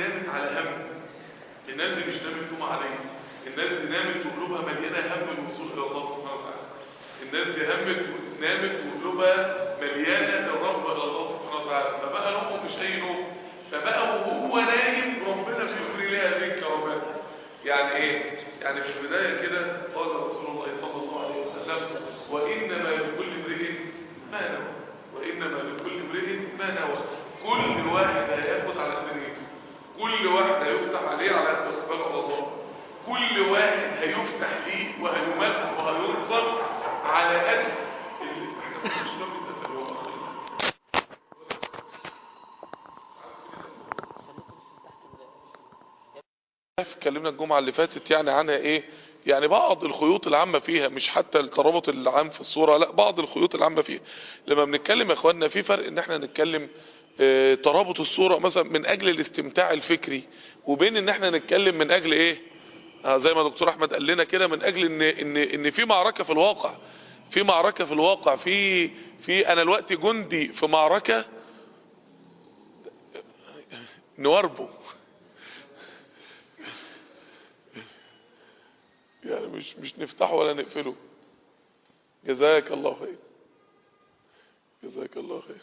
نامت على هم الناس دي مش نامت توم عليه الناس دي نامت وقلوبها مليانه هم الوصول الى الله سبحانه وتعالى الناس دي همت نامت وقلوبها مليانه الرغبه الى الله سبحانه وتعالى فبقى نومه مش اي نوم فبقى وهو نايم ربنا بيجري لها هذه الكرامات يعني ايه يعني في البدايه كده قال رسول الله صلى الله عليه وسلم وانما لكل امرئ ما نوى وانما لكل امرئ ما نوى كل واحد هياخد على دنيته كل واحد هيفتح عليه على قد اقباله على الله كل واحد هيفتح ليه وهيمد وهينصر على قد اللي احنا مش نعمل تسلم اتكلمنا الجمعة اللي فاتت يعني عنها ايه يعني بعض الخيوط العامة فيها مش حتى الترابط العام في الصورة لا بعض الخيوط العامة فيها لما بنتكلم يا اخواننا في فرق ان احنا نتكلم اه ترابط الصورة مثلا من اجل الاستمتاع الفكري وبين ان احنا نتكلم من اجل ايه اه زي ما دكتور احمد قال لنا كده من اجل ان ان ان في معركة في الواقع في معركة في الواقع في في انا الوقت جندي في معركة نواربه يعني مش مش نفتحه ولا نقفله جزاك الله خير جزاك الله خير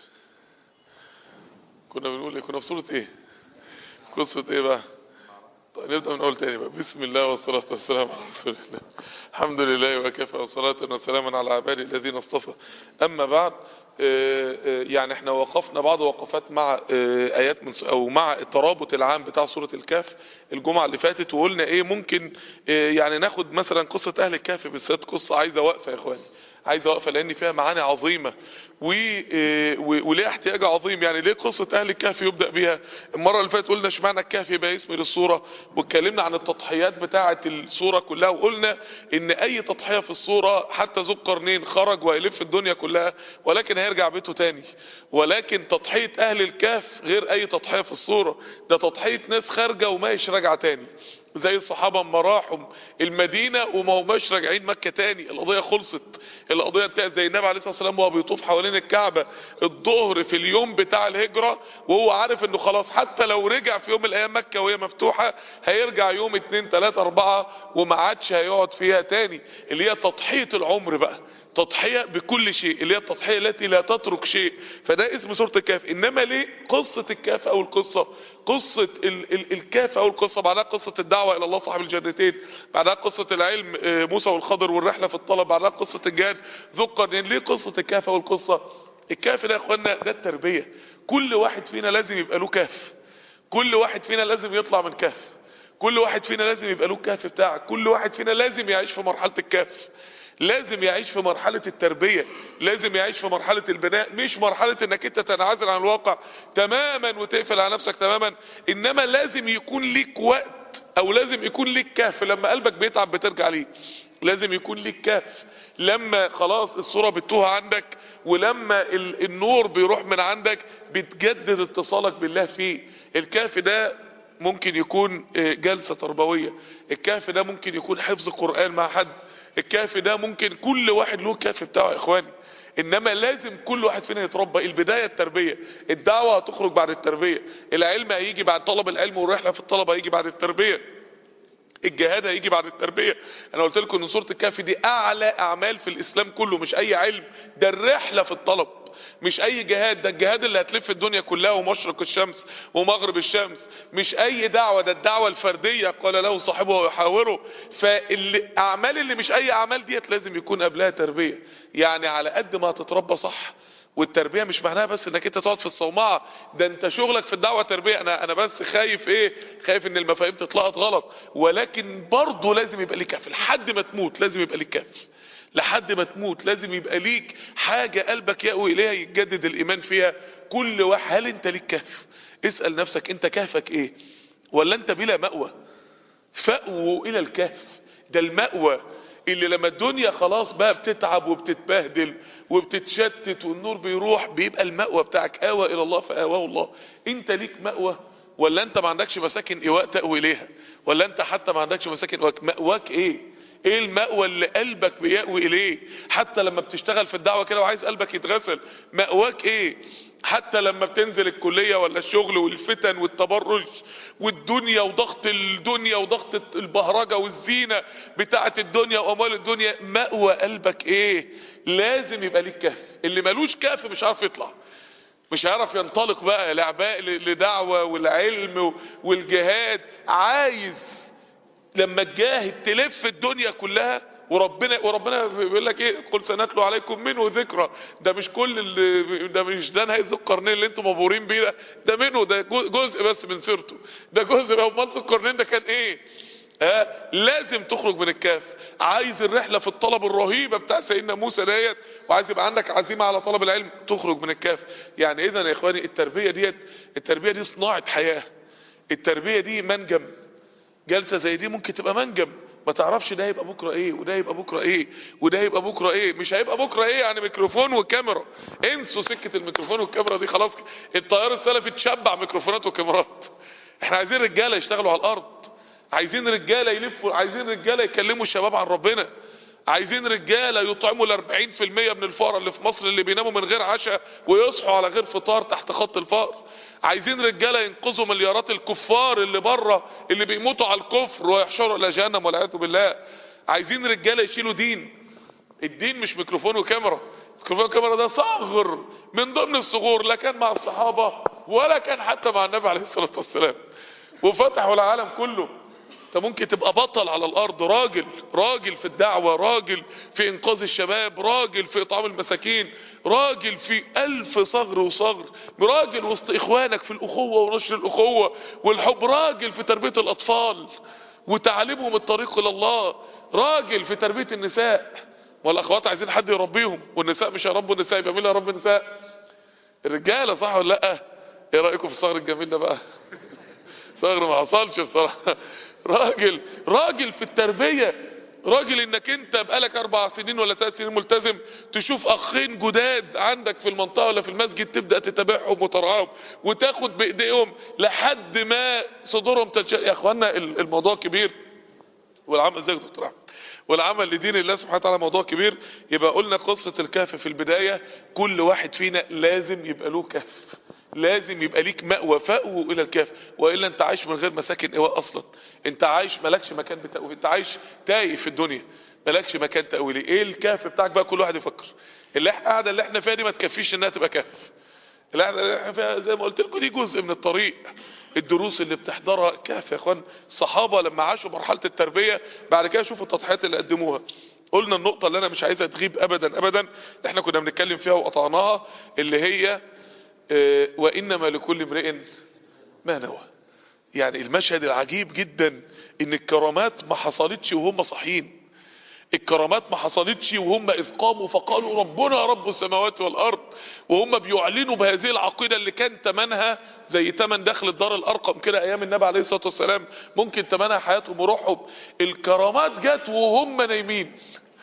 كنا بنقول ايه كنا في سورة ايه في قصة ايه بقى طيب نبدأ من اول تاني بقى بسم الله والصلاة والسلام على رسول الله الحمد لله وكفى وصلاة وسلاما على عبادي الذين اصطفى اما بعد يعني احنا وقفنا بعض وقفات مع ايات من او مع الترابط العام بتاع سورة الكهف الجمعة اللي فاتت وقلنا ايه ممكن يعني ناخد مثلا قصة اهل الكهف بالذات قصة عايزة وقفة يا اخواني عايزة وقفة لان فيها معاني عظيمة و... وليه احتياج عظيم يعني ليه قصة اهل الكهف يبدأ بيها المرة اللي فاتت قلنا اشمعنى الكهف يبقى اسم للصورة واتكلمنا عن التضحيات بتاعة الصورة كلها وقلنا ان اي تضحية في الصورة حتى ذو القرنين خرج ويلف الدنيا كلها ولكن هيرجع بيته تاني ولكن تضحية اهل الكهف غير اي تضحية في الصورة ده تضحية ناس خارجة وماش راجعة تاني زي الصحابة اما راحوا المدينة وما هماش راجعين مكة تاني القضية خلصت القضية بتاعت زي النبي عليه الصلاة والسلام وهو بيطوف حوالين الكعبة الظهر في اليوم بتاع الهجرة وهو عارف انه خلاص حتى لو رجع في يوم من الايام مكة وهي مفتوحة هيرجع يوم اتنين تلاتة اربعة وما عادش هيقعد فيها تاني اللي هي تضحية العمر بقى تضحية بكل شيء اللي هي التضحية التي لا تترك شيء فده اسم سورة الكهف انما ليه قصة الكهف او القصة قصة ال ال الكهف او القصة بعدها قصة الدعوة الى الله صاحب الجنتين بعدها قصة العلم موسى والخضر والرحلة في الطلب بعدها قصة الجهاد ذو القرنين ليه قصة الكهف او القصة الكهف ده يا اخوانا ده التربية كل واحد فينا لازم يبقى له كهف كل واحد فينا لازم يطلع من كهف كل واحد فينا لازم يبقى له الكهف بتاعك كل واحد فينا لازم يعيش في مرحلة الكهف لازم يعيش في مرحلة التربية لازم يعيش في مرحلة البناء مش مرحلة انك انت تنعزل عن الواقع تماما وتقفل على نفسك تماما انما لازم يكون ليك وقت او لازم يكون ليك كهف لما قلبك بيتعب بترجع ليه لازم يكون ليك كهف لما خلاص الصورة بتوه عندك ولما النور بيروح من عندك بتجدد اتصالك بالله فيه الكهف ده ممكن يكون جلسة تربوية الكهف ده ممكن يكون حفظ قرآن مع حد الكهف ده ممكن كل واحد له الكهف بتاعه يا اخواني انما لازم كل واحد فينا يتربى البداية التربية الدعوة هتخرج بعد التربية العلم هيجي بعد طلب العلم والرحلة في الطلب هيجي بعد التربية الجهاد هيجي بعد التربية انا قلت لكم ان سورة الكهف دي اعلى اعمال في الاسلام كله مش اي علم ده الرحلة في الطلب مش اي جهاد ده الجهاد اللي هتلف الدنيا كلها ومشرق الشمس ومغرب الشمس مش اي دعوة ده الدعوة الفردية قال له صاحبه ويحاوره فالاعمال اللي مش اي اعمال ديت لازم يكون قبلها تربية يعني على قد ما هتتربى صح والتربية مش معناها بس انك انت تقعد في الصومعة ده انت شغلك في الدعوة تربية انا انا بس خايف ايه خايف ان المفاهيم تتلقط غلط ولكن برضه لازم يبقى ليك كف لحد ما تموت لازم يبقى ليك كف لحد ما تموت لازم يبقى ليك حاجة قلبك يأوي اليها يتجدد الايمان فيها كل واحد هل انت ليك كهف اسأل نفسك انت كهفك ايه ولا انت بلا مأوى فأووا الى الكهف ده المأوى اللي لما الدنيا خلاص بقى بتتعب وبتتبهدل وبتتشتت والنور بيروح بيبقى المأوى بتاعك آوى الى الله فآواه الله انت ليك مأوى ولا انت ما عندكش مساكن ايواء تأوي اليها ولا انت حتى ما عندكش مساكن ايواء مأواك ايه ايه المأوى اللي قلبك بيأوي اليه حتى لما بتشتغل في الدعوة كده وعايز قلبك يتغسل مأواك ايه حتى لما بتنزل الكلية ولا الشغل والفتن والتبرج والدنيا وضغط الدنيا وضغط البهرجة والزينة بتاعة الدنيا واموال الدنيا مأوى قلبك ايه لازم يبقى ليك كهف اللي ملوش كهف مش عارف يطلع مش هيعرف ينطلق بقى لعباء لدعوة والعلم والجهاد عايز لما تجاهد تلف الدنيا كلها وربنا وربنا بيقول لك ايه قل سنتلو عليكم منه ذكرى ده مش كل اللي ده مش ده نهايه ذو القرنين اللي انتم مبهورين بيه ده ده منه ده جزء بس من سيرته ده جزء لو امال ذو القرنين ده كان ايه ها لازم تخرج من الكهف عايز الرحله في الطلب الرهيبه بتاع سيدنا موسى ديت وعايز يبقى عندك عزيمه على طلب العلم تخرج من الكهف يعني اذا يا اخواني التربيه ديت التربيه دي صناعه حياه التربيه دي منجم جلسه زي دي ممكن تبقى منجم ما تعرفش ده هيبقى بكره ايه وده هيبقى بكره ايه وده هيبقى بكره ايه مش هيبقى بكره ايه يعني ميكروفون وكاميرا انسوا سكه الميكروفون والكاميرا دي خلاص التيار السلفي اتشبع ميكروفونات وكاميرات احنا عايزين رجاله يشتغلوا على الارض عايزين رجاله يلفوا عايزين رجاله يكلموا الشباب عن ربنا عايزين رجاله يطعموا ال 40% من الفقراء اللي في مصر اللي بيناموا من غير عشاء ويصحوا على غير فطار تحت خط الفقر عايزين رجاله ينقذوا مليارات الكفار اللي بره اللي بيموتوا على الكفر ويحشروا الى جهنم والعياذ بالله عايزين رجاله يشيلوا دين الدين مش ميكروفون وكاميرا ميكروفون وكاميرا ده صغر من ضمن الصغور لا كان مع الصحابه ولا كان حتى مع النبي عليه الصلاه والسلام وفتحوا العالم كله انت ممكن تبقى بطل على الارض راجل راجل في الدعوة راجل في انقاذ الشباب راجل في اطعام المساكين راجل في الف صغر وصغر راجل وسط اخوانك في الاخوة ونشر الاخوة والحب راجل في تربية الاطفال وتعليمهم الطريق الى الله راجل في تربية النساء والاخوات عايزين حد يربيهم والنساء مش هيربوا النساء يبقى مين اللي هيربي النساء الرجالة صح ولا لا ايه رأيكم في الصغر الجميل ده بقى صغر ما حصلش بصراحة راجل راجل في التربية راجل انك انت بقالك اربع سنين ولا ثلاث سنين ملتزم تشوف اخين جداد عندك في المنطقة ولا في المسجد تبدأ تتابعهم وترعاهم وتاخد بايديهم لحد ما صدورهم تنشأ يا اخوانا الموضوع كبير والعمل زي دكتور احمد والعمل لدين الله سبحانه وتعالى موضوع كبير يبقى قلنا قصة الكهف في البداية كل واحد فينا لازم يبقى له كهف لازم يبقى ليك مأوى فأوى الى الكهف والا انت عايش من غير مساكن ايواء اصلا انت عايش مالكش مكان بتأوي انت عايش تايه في الدنيا مالكش مكان تأوي ليه ايه الكهف بتاعك بقى كل واحد يفكر اللي احنا قاعده اللي احنا فيها دي ما تكفيش انها تبقى كهف اللي احنا فيها زي ما قلت لكم دي جزء من الطريق الدروس اللي بتحضرها كهف يا اخوان الصحابه لما عاشوا مرحله التربيه بعد كده شوفوا التضحيات اللي قدموها قلنا النقطه اللي انا مش عايزها تغيب ابدا ابدا احنا كنا بنتكلم فيها وقطعناها اللي هي اه وانما لكل امرئ ما نوى يعني المشهد العجيب جدا ان الكرامات ما حصلتش وهم صاحيين الكرامات ما حصلتش وهم اذ قاموا فقالوا ربنا رب السماوات والارض وهم بيعلنوا بهذه العقيده اللي كان ثمنها زي ثمن دخل الدار الارقم كده ايام النبي عليه الصلاه والسلام ممكن ثمنها حياتهم وروحهم الكرامات جت وهم نايمين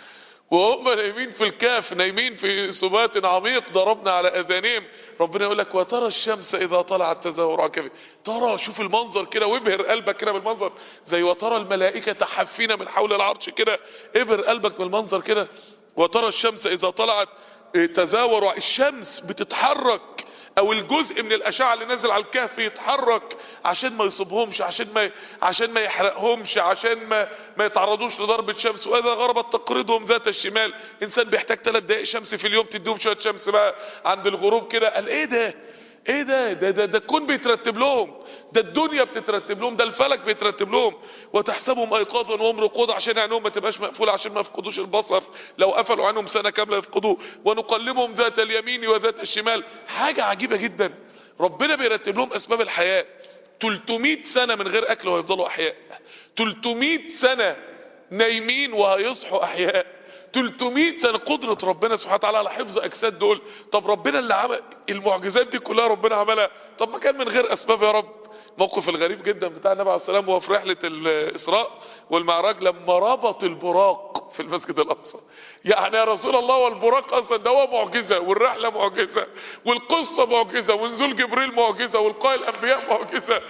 وهم نايمين في الكاف نايمين في سبات عميق ضربنا على اذانهم ربنا يقول لك وترى الشمس اذا طلعت تزاور عن كبد ترى شوف المنظر كده وابهر قلبك كده بالمنظر زي وترى الملائكه حافين من حول العرش كده ابهر قلبك بالمنظر كده وترى الشمس اذا طلعت تزاور الشمس بتتحرك او الجزء من الاشعه اللي نازل على الكهف يتحرك عشان ما يصيبهمش عشان ما عشان ما يحرقهمش عشان ما ما يتعرضوش لضربه شمس واذا غربت تقرضهم ذات الشمال انسان بيحتاج ثلاث دقائق شمس في اليوم تديهم شويه شمس بقى عند الغروب كده قال ايه ده ايه ده ده ده, ده الكون بيترتب لهم ده الدنيا بتترتب لهم ده الفلك بيترتب لهم وتحسبهم ايقاظا وهم رقود عشان عينهم ما تبقاش مقفوله عشان ما يفقدوش البصر لو قفلوا عنهم سنه كامله يفقدوه ونقلبهم ذات اليمين وذات الشمال حاجه عجيبه جدا ربنا بيرتب لهم اسباب الحياه 300 سنه من غير اكل وهيفضلوا احياء 300 سنه نايمين وهيصحوا احياء 300 سنة قدرة ربنا سبحانه وتعالى على حفظ اجساد دول طب ربنا اللي عمل المعجزات دي كلها ربنا عملها طب ما كان من غير اسباب يا رب موقف الغريب جدا بتاع النبي عليه السلام وهو في رحلة الاسراء والمعراج لما ربط البراق في المسجد الاقصى يعني يا رسول الله والبراق اصلا ده هو معجزة والرحلة معجزة والقصة معجزة ونزول جبريل معجزة والقاء الانبياء معجزة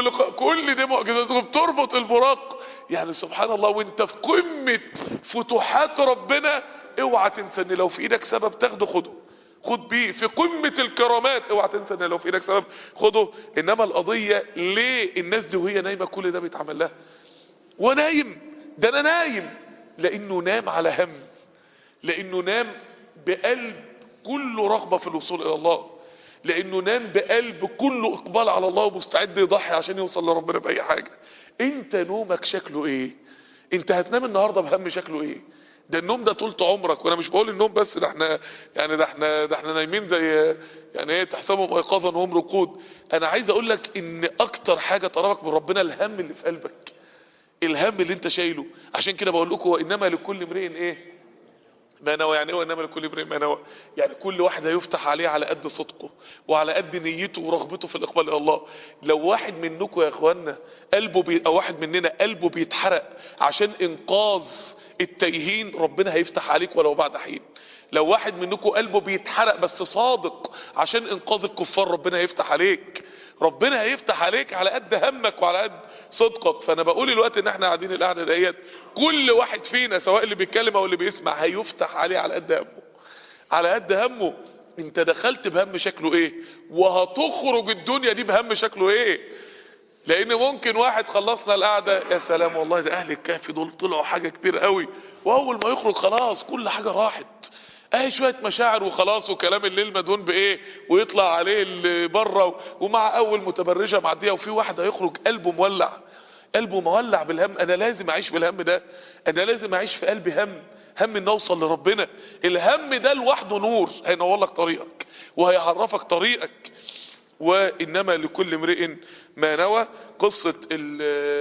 كل دي معجزات بتربط البراق يعني سبحان الله وانت في قمة فتوحات ربنا اوعى تنسى ان لو في ايدك سبب تاخده خده خد بيه في قمة الكرامات اوعى تنسى ان لو في ايدك سبب خده انما القضية ليه الناس دي وهي نايمة كل ده بيتعمل لها ونايم ده انا نايم لانه نام على هم لانه نام بقلب كله رغبة في الوصول الى الله لانه نام بقلب كله اقبال على الله ومستعد يضحي عشان يوصل لربنا باي حاجة انت نومك شكله ايه انت هتنام النهاردة بهم شكله ايه ده النوم ده طولت عمرك وانا مش بقول النوم بس ده احنا يعني ده احنا ده احنا نايمين زي يعني ايه تحسبهم ايقاظا وهم رقود انا عايز اقول لك ان اكتر حاجة تراك من ربنا الهم اللي في قلبك الهم اللي انت شايله عشان كده بقول لكم وانما لكل امرئ ايه ما نوى يعني ايه وانما لكل امرئ ما نوى يعني كل واحد هيفتح عليه على قد صدقه وعلى قد نيته ورغبته في الاقبال الى الله لو واحد منكم يا اخوانا قلبه بي او واحد مننا قلبه بيتحرق عشان انقاذ التايهين ربنا هيفتح عليك ولو بعد حين لو واحد منكم قلبه بيتحرق بس صادق عشان انقاذ الكفار ربنا هيفتح عليك ربنا هيفتح عليك على قد همك وعلى قد صدقك فانا بقول الوقت ان احنا قاعدين القعده ديت كل واحد فينا سواء اللي بيتكلم او اللي بيسمع هيفتح عليه على قد همه على قد همه انت دخلت بهم شكله ايه وهتخرج الدنيا دي بهم شكله ايه لان ممكن واحد خلصنا القعده يا سلام والله ده اهل الكهف دول طلعوا حاجه كبيره قوي واول ما يخرج خلاص كل حاجه راحت اهي شويه مشاعر وخلاص وكلام الليل مدهون بايه ويطلع عليه اللي بره ومع اول متبرجه معديه وفي واحد هيخرج قلبه مولع قلبه مولع بالهم انا لازم اعيش بالهم ده انا لازم اعيش في قلبي هم هم ان اوصل لربنا الهم ده لوحده نور هينور لك طريقك وهيعرفك طريقك وانما لكل امرئ ما نوى قصة ال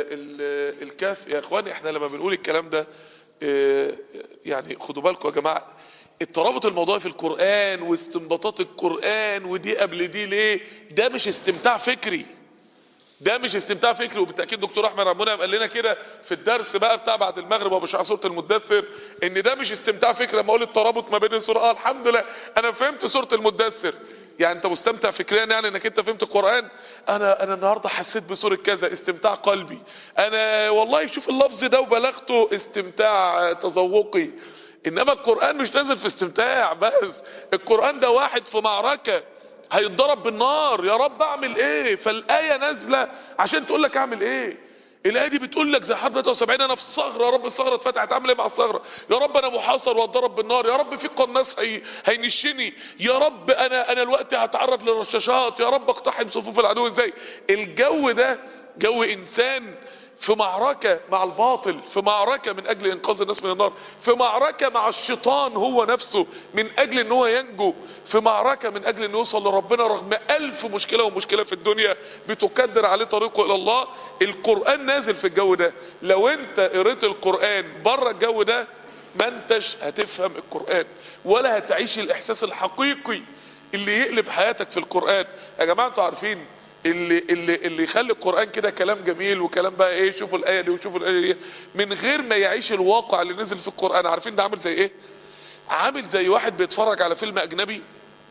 ال الكهف يا اخواني احنا لما بنقول الكلام ده اه، يعني خدوا بالكم يا جماعة الترابط الموضوعي في القرآن واستنباطات القرآن ودي قبل دي ليه ده مش استمتاع فكري ده مش استمتاع فكري وبالتاكيد دكتور احمد عبد المنعم قال لنا كده في الدرس بقى بتاع بعد المغرب وبشرح سوره المدثر ان ده مش استمتاع فكري لما اقول الترابط ما بين السوره اه الحمد لله انا فهمت سوره المدثر يعني انت مستمتع فكريا يعني انك انت فهمت القران انا انا النهارده حسيت بسوره كذا استمتاع قلبي انا والله شوف اللفظ ده وبلغته استمتاع تذوقي انما القران مش نازل في استمتاع بس القران ده واحد في معركه هيتضرب بالنار يا رب اعمل ايه فالايه نازله عشان تقول لك اعمل ايه الايه دي بتقول لك زي حرب 73 انا في الثغره يا رب الثغره اتفتحت اعمل ايه مع الثغره يا رب انا محاصر واتضرب بالنار يا رب في قناص هي... هينشني يا رب انا انا الوقت هتعرض للرشاشات يا رب اقتحم صفوف العدو ازاي الجو ده جو انسان في معركة مع الباطل في معركة من اجل انقاذ الناس من النار في معركة مع الشيطان هو نفسه من اجل ان هو ينجو في معركة من اجل انه يوصل لربنا رغم الف مشكلة ومشكلة في الدنيا بتكدر عليه طريقه الى الله القرآن نازل في الجو ده لو انت قريت القرآن بره الجو ده ما انتش هتفهم القرآن ولا هتعيش الاحساس الحقيقي اللي يقلب حياتك في القرآن يا جماعة انتوا عارفين اللي اللي اللي يخلي القرآن كده كلام جميل وكلام بقى ايه شوفوا الآية دي وشوفوا الآية دي من غير ما يعيش الواقع اللي نزل في القرآن عارفين ده عامل زي ايه عامل زي واحد بيتفرج على فيلم اجنبي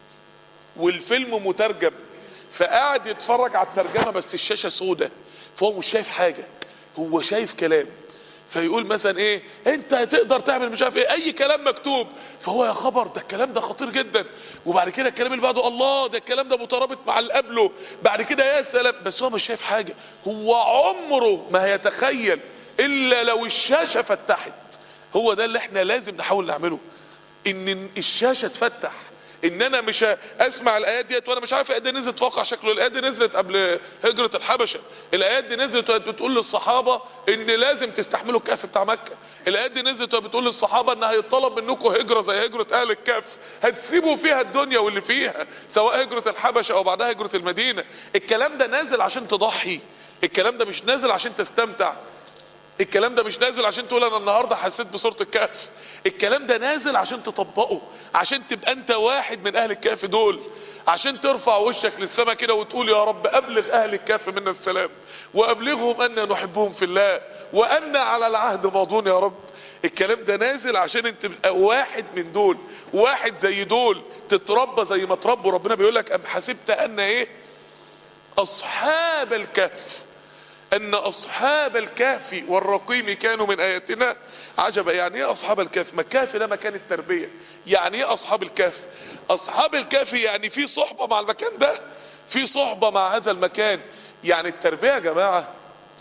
والفيلم مترجم فقاعد يتفرج على الترجمة بس الشاشة سودة فهو مش شايف حاجة هو شايف كلام فيقول مثلا ايه انت هتقدر تعمل مش عارف ايه اي كلام مكتوب فهو يا خبر ده الكلام ده خطير جدا وبعد كده الكلام اللي بعده الله ده الكلام ده مترابط مع اللي قبله بعد كده يا سلام بس هو مش شايف حاجة هو عمره ما هيتخيل الا لو الشاشة فتحت هو ده اللي احنا لازم نحاول نعمله ان الشاشة تفتح ان انا مش اسمع الايات ديت وانا مش عارف الايات دي نزلت واقع شكله الايات دي نزلت قبل هجرة الحبشة الايات دي نزلت وهي بتقول للصحابة ان لازم تستحملوا الكهف بتاع مكة الايات دي نزلت وهي بتقول للصحابة ان هيطلب منكم هجرة زي هجرة اهل الكهف هتسيبوا فيها الدنيا واللي فيها سواء هجرة الحبشة او بعدها هجرة المدينة الكلام ده نازل عشان تضحي الكلام ده مش نازل عشان تستمتع الكلام ده مش نازل عشان تقول انا النهاردة حسيت بصورة الكهف الكلام ده نازل عشان تطبقه عشان تبقى انت واحد من اهل الكهف دول عشان ترفع وشك للسماء كده وتقول يا رب ابلغ اهل الكهف منا السلام وابلغهم ان نحبهم في الله وان على العهد ماضون يا رب الكلام ده نازل عشان انت تبقى واحد من دول واحد زي دول تتربى زي ما تربوا ربنا بيقول لك ام حسبت ان ايه اصحاب الكهف ان اصحاب الكهف والرقيم كانوا من اياتنا عجبا يعني ايه اصحاب الكهف ما الكهف ده مكان التربية يعني ايه اصحاب الكهف اصحاب الكهف يعني في صحبة مع المكان ده في صحبة مع هذا المكان يعني التربية يا جماعة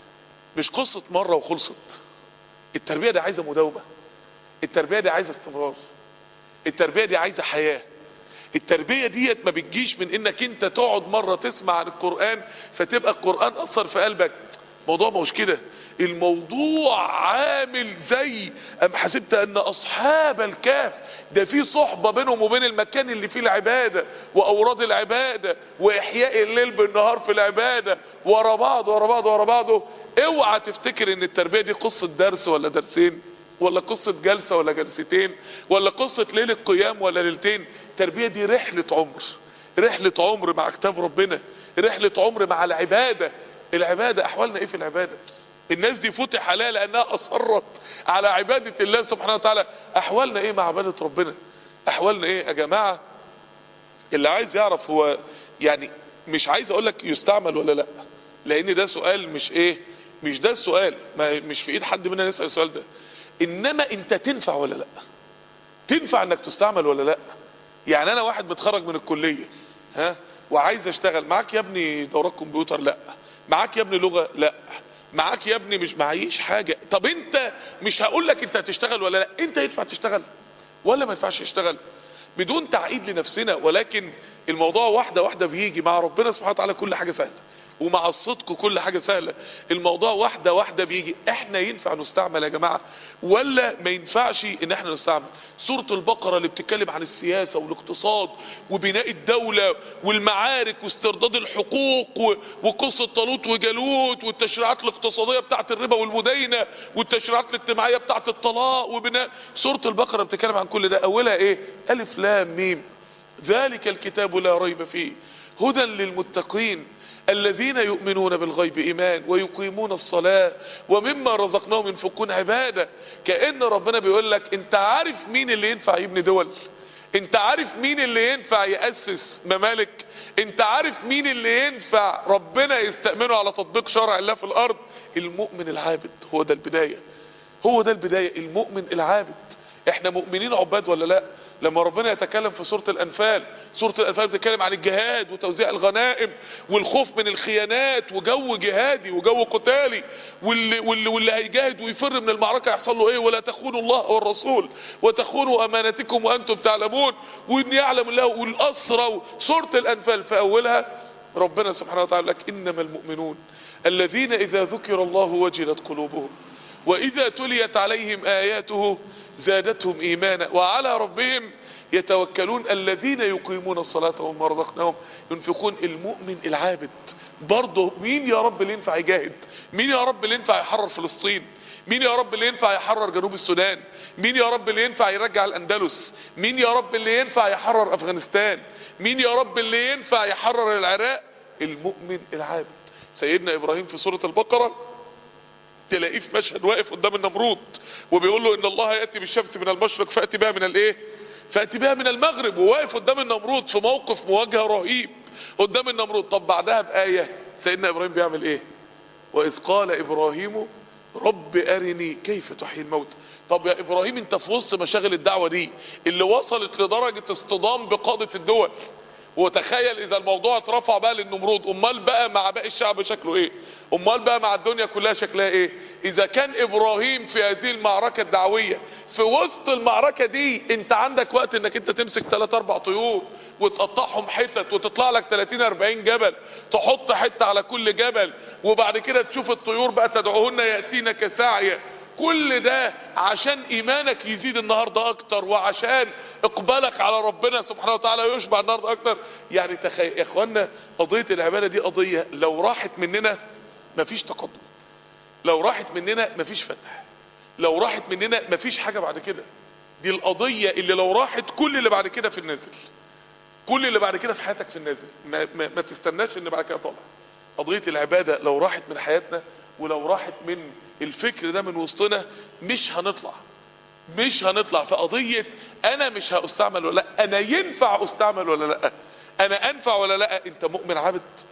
مش قصة مرة وخلصت التربية دي عايزة مداومة التربية دي عايزة استمرار التربية دي عايزة حياة التربية ديت ما بتجيش من انك انت تقعد مرة تسمع عن القرآن فتبقى القرآن اثر في قلبك موضوع مش كده الموضوع عامل زي ام حسبت ان اصحاب الكهف ده في صحبة بينهم وبين المكان اللي فيه العبادة واوراد العبادة واحياء الليل بالنهار في العبادة ورا بعض ورا بعض ورا بعضه اوعى تفتكر ان التربية دي قصة درس ولا درسين ولا قصة جلسة ولا جلستين ولا قصة ليلة قيام ولا ليلتين التربية دي رحلة عمر رحلة عمر مع كتاب ربنا رحلة عمر مع العبادة العبادة احوالنا ايه في العبادة الناس دي فتح عليها لانها اصرت على عبادة الله سبحانه وتعالى احوالنا ايه مع عبادة ربنا احوالنا ايه يا جماعة اللي عايز يعرف هو يعني مش عايز اقول لك يستعمل ولا لا لان ده سؤال مش ايه مش ده السؤال ما مش في ايد حد مننا يسأل السؤال ده انما انت تنفع ولا لا تنفع انك تستعمل ولا لا يعني انا واحد متخرج من الكلية ها وعايز اشتغل معاك يا ابني دورات كمبيوتر لا معاك يا ابني لغة لا معاك يا ابني مش معيش حاجة طب انت مش هقول لك انت هتشتغل ولا لا انت ينفع تشتغل ولا ما ينفعش تشتغل بدون تعقيد لنفسنا ولكن الموضوع واحدة واحدة بيجي مع ربنا سبحانه وتعالى كل حاجة سهلة ومع الصدق كل حاجة سهلة الموضوع واحدة واحدة بيجي احنا ينفع نستعمل يا جماعة ولا ما ينفعش ان احنا نستعمل سورة البقرة اللي بتتكلم عن السياسة والاقتصاد وبناء الدولة والمعارك واسترداد الحقوق و- وقصة طالوت وجالوت والتشريعات الاقتصادية بتاعت الربا والمداينة والتشريعات الاجتماعية بتاعت الطلاق وبناء سورة البقرة بتتكلم عن كل ده اولها ايه الف لام ميم ذلك الكتاب لا ريب فيه هدى للمتقين الذين يؤمنون بالغيب إيمان ويقيمون الصلاة ومما رزقناهم ينفقون عبادة كأن ربنا بيقول لك انت عارف مين اللي ينفع يبني دول انت عارف مين اللي ينفع يأسس ممالك انت عارف مين اللي ينفع ربنا يستأمنه على تطبيق شرع الله في الأرض المؤمن العابد هو ده البداية هو ده البداية المؤمن العابد احنا مؤمنين عباد ولا لا لما ربنا يتكلم في سورة الانفال سورة الانفال بتتكلم عن الجهاد وتوزيع الغنائم والخوف من الخيانات وجو جهادي وجو قتالي واللي, واللي, واللي هيجاهد ويفر من المعركة يحصل له ايه ولا تخونوا الله والرسول وتخونوا امانتكم وانتم تعلمون وان يعلم الله والاسرى سورة الانفال في اولها ربنا سبحانه وتعالى لك انما المؤمنون الذين اذا ذكر الله وجلت قلوبهم واذا تليت عليهم اياته زادتهم ايمانا وعلى ربهم يتوكلون الذين يقيمون الصلاة ومما رزقناهم ينفقون المؤمن العابد برضه مين يا رب اللي ينفع يجاهد مين يا رب اللي ينفع يحرر فلسطين مين يا رب اللي ينفع يحرر جنوب السودان مين يا رب اللي ينفع يرجع الاندلس مين يا رب اللي ينفع يحرر افغانستان مين يا رب اللي ينفع يحرر العراق المؤمن العابد سيدنا ابراهيم في سورة البقرة تلاقيه في مشهد واقف قدام النمرود وبيقول له ان الله ياتي بالشمس من المشرق فاتي بها من الايه فاتي بها من المغرب وواقف قدام النمرود في موقف مواجهه رهيب قدام النمرود طب بعدها بايه سيدنا ابراهيم بيعمل ايه واذ قال ابراهيم رب ارني كيف تحيي الموت طب يا ابراهيم انت في وسط مشاغل الدعوه دي اللي وصلت لدرجه اصطدام بقاده الدول وتخيل اذا الموضوع اترفع بقى للنمرود امال بقى مع باقي الشعب شكله ايه امال بقى مع الدنيا كلها شكلها ايه اذا كان ابراهيم في هذه المعركة الدعوية في وسط المعركة دي انت عندك وقت انك انت تمسك 3 4 طيور وتقطعهم حتت وتطلع لك 30 40 جبل تحط حتة على كل جبل وبعد كده تشوف الطيور بقى تدعوهن يأتينك ساعية كل ده عشان ايمانك يزيد النهاردة اكتر وعشان اقبالك على ربنا سبحانه وتعالى يشبع النهاردة اكتر يعني تخيل يا اخوانا قضية العبادة دي قضية لو راحت مننا مفيش تقدم لو راحت مننا مفيش فتح لو راحت مننا مفيش حاجة بعد كده دي القضية اللي لو راحت كل اللي بعد كده في النازل كل اللي بعد كده في حياتك في النازل ما, ما, ما تستناش ان بعد كده طالع قضية العبادة لو راحت من حياتنا ولو راحت من الفكر ده من وسطنا مش هنطلع مش هنطلع في قضية انا مش هستعمل ولا لا انا ينفع استعمل ولا لا انا انفع ولا لا انت مؤمن عبد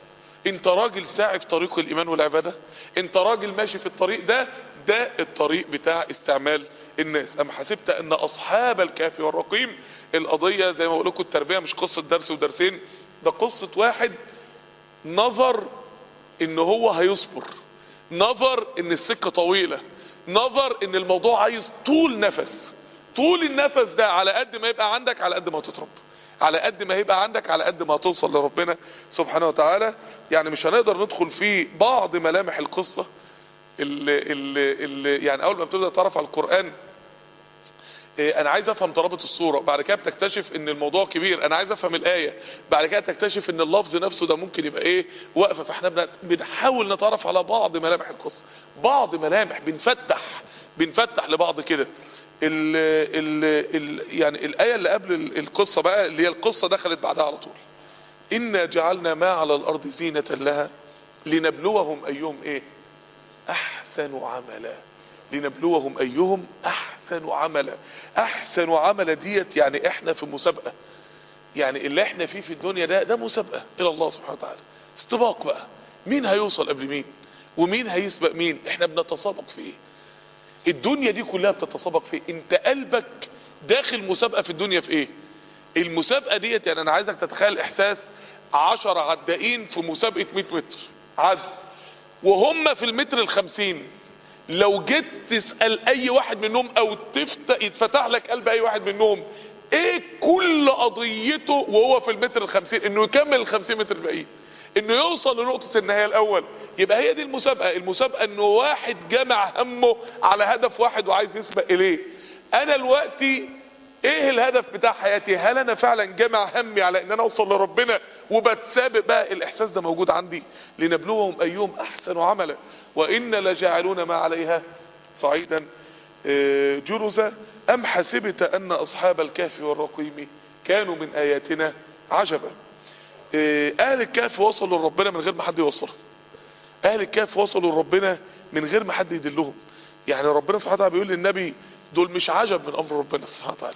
انت راجل ساعي في طريق الايمان والعبادة انت راجل ماشي في الطريق ده ده الطريق بتاع استعمال الناس ام حسبت ان اصحاب الكهف والرقيم القضية زي ما بقول لكم التربية مش قصة درس ودرسين ده قصة واحد نظر ان هو هيصبر نظر ان السكة طويلة نظر ان الموضوع عايز طول نفس طول النفس ده على قد ما يبقى عندك على قد ما تترب على قد ما هيبقى عندك على قد ما هتوصل لربنا سبحانه وتعالى يعني مش هنقدر ندخل في بعض ملامح القصة اللي, اللي, اللي يعني اول ما بتبدأ تعرف على القرآن إيه، انا عايز افهم ترابط الصورة بعد كده بتكتشف ان الموضوع كبير انا عايز افهم الآية بعد كده تكتشف ان اللفظ نفسه ده ممكن يبقى ايه واقفة فاحنا بن- بنحاول نتعرف على بعض ملامح القصة بعض ملامح بنفتح بنفتح لبعض كده ال ال ال يعني الآية اللي قبل ال- القصة بقى اللي هي القصة دخلت بعدها على طول إنا جعلنا ما على الأرض زينة لها لنبلوهم أيهم إيه أحسن عملا لنبلوهم أيهم أحسن عملا أحسن عملا ديت يعني إحنا في مسابقة يعني اللي إحنا فيه في الدنيا ده ده مسابقة إلى الله سبحانه وتعالى استباق بقى مين هيوصل قبل مين ومين هيسبق مين إحنا بنتسابق في إيه الدنيا دي كلها بتتسابق في إيه؟ انت قلبك داخل مسابقة في الدنيا في ايه المسابقة ديت يعني انا عايزك تتخيل احساس عشر عدائين في مسابقة 100 متر عد وهم في المتر الخمسين لو جيت تسأل اي واحد منهم او تفتح يتفتح لك قلب اي واحد منهم ايه كل قضيته وهو في المتر الخمسين انه يكمل الخمسين متر الباقيين انه يوصل لنقطة النهاية الاول يبقى هي دي المسابقة المسابقة انه واحد جمع همه على هدف واحد وعايز يسبق اليه انا دلوقتي ايه الهدف بتاع حياتي هل انا فعلا جمع همي على ان انا اوصل لربنا وبتسابق بقى الاحساس ده موجود عندي لنبلوهم ايهم احسن عملا وان لجاعلون ما عليها صعيدا آه، جرزا ام حسبت ان اصحاب الكهف والرقيم كانوا من اياتنا عجبا آه، اهل الكهف وصلوا لربنا من غير ما حد يوصلهم اهل الكهف وصلوا لربنا من غير ما حد يدلهم يعني ربنا سبحانه وتعالى بيقول للنبي دول مش عجب من امر ربنا سبحانه وتعالى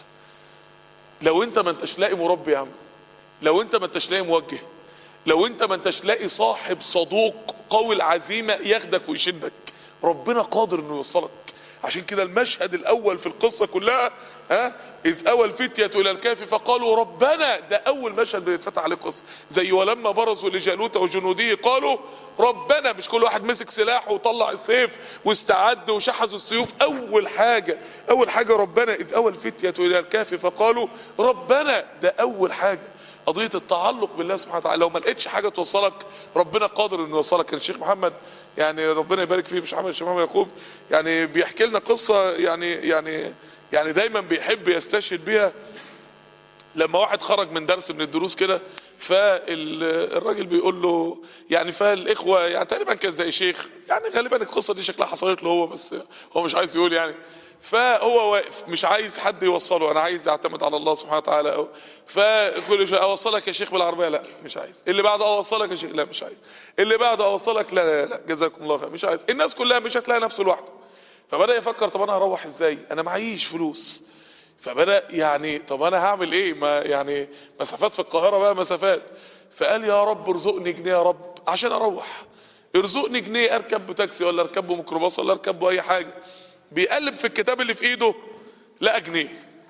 لو انت ما انتش لاقي مربي يا عم لو انت ما انتش لاقي موجه لو انت ما انتش لاقي صاحب صدوق قوي العزيمة ياخدك ويشدك ربنا قادر انه يوصلك عشان كده المشهد الاول في القصة كلها ها اذ اوى الفتية الى الكهف فقالوا ربنا ده اول مشهد بيتفتح عليه القصة زي ولما برزوا لجالوت وجنوده قالوا ربنا مش كل واحد مسك سلاحه وطلع السيف واستعد وشحذوا السيوف اول حاجة اول حاجة ربنا اذ اوى الفتية الى الكهف فقالوا ربنا ده اول حاجة قضية التعلق بالله سبحانه وتعالى لو ما لقيتش حاجة توصلك ربنا قادر انه يوصلك كان الشيخ محمد يعني ربنا يبارك فيه مش محمد الشيخ محمد يعقوب يعني بيحكي لنا قصة يعني يعني يعني دايما بيحب يستشهد بيها لما واحد خرج من درس من الدروس كده فالراجل بيقول له يعني فالاخوه يعني تقريبا كان زي شيخ يعني غالبا القصه دي شكلها حصلت له هو بس هو مش عايز يقول يعني فهو واقف مش عايز حد يوصله انا عايز اعتمد على الله سبحانه وتعالى أو فكل شويه اوصلك يا شيخ بالعربيه لا مش عايز اللي بعده اوصلك يا شيخ لا مش عايز اللي بعده اوصلك لا لا, لا جزاكم الله خير مش عايز الناس كلها مش هتلاقي نفسه لوحده فبدا يفكر طب انا هروح ازاي انا معيش فلوس فبدأ يعني طب انا هعمل ايه ما يعني مسافات في القاهرة بقى مسافات فقال يا رب ارزقني جنيه يا رب عشان اروح ارزقني جنيه اركب بتاكسي ولا اركب بميكروباص ولا اركب باي حاجة بيقلب في الكتاب اللي في ايده لقى جنيه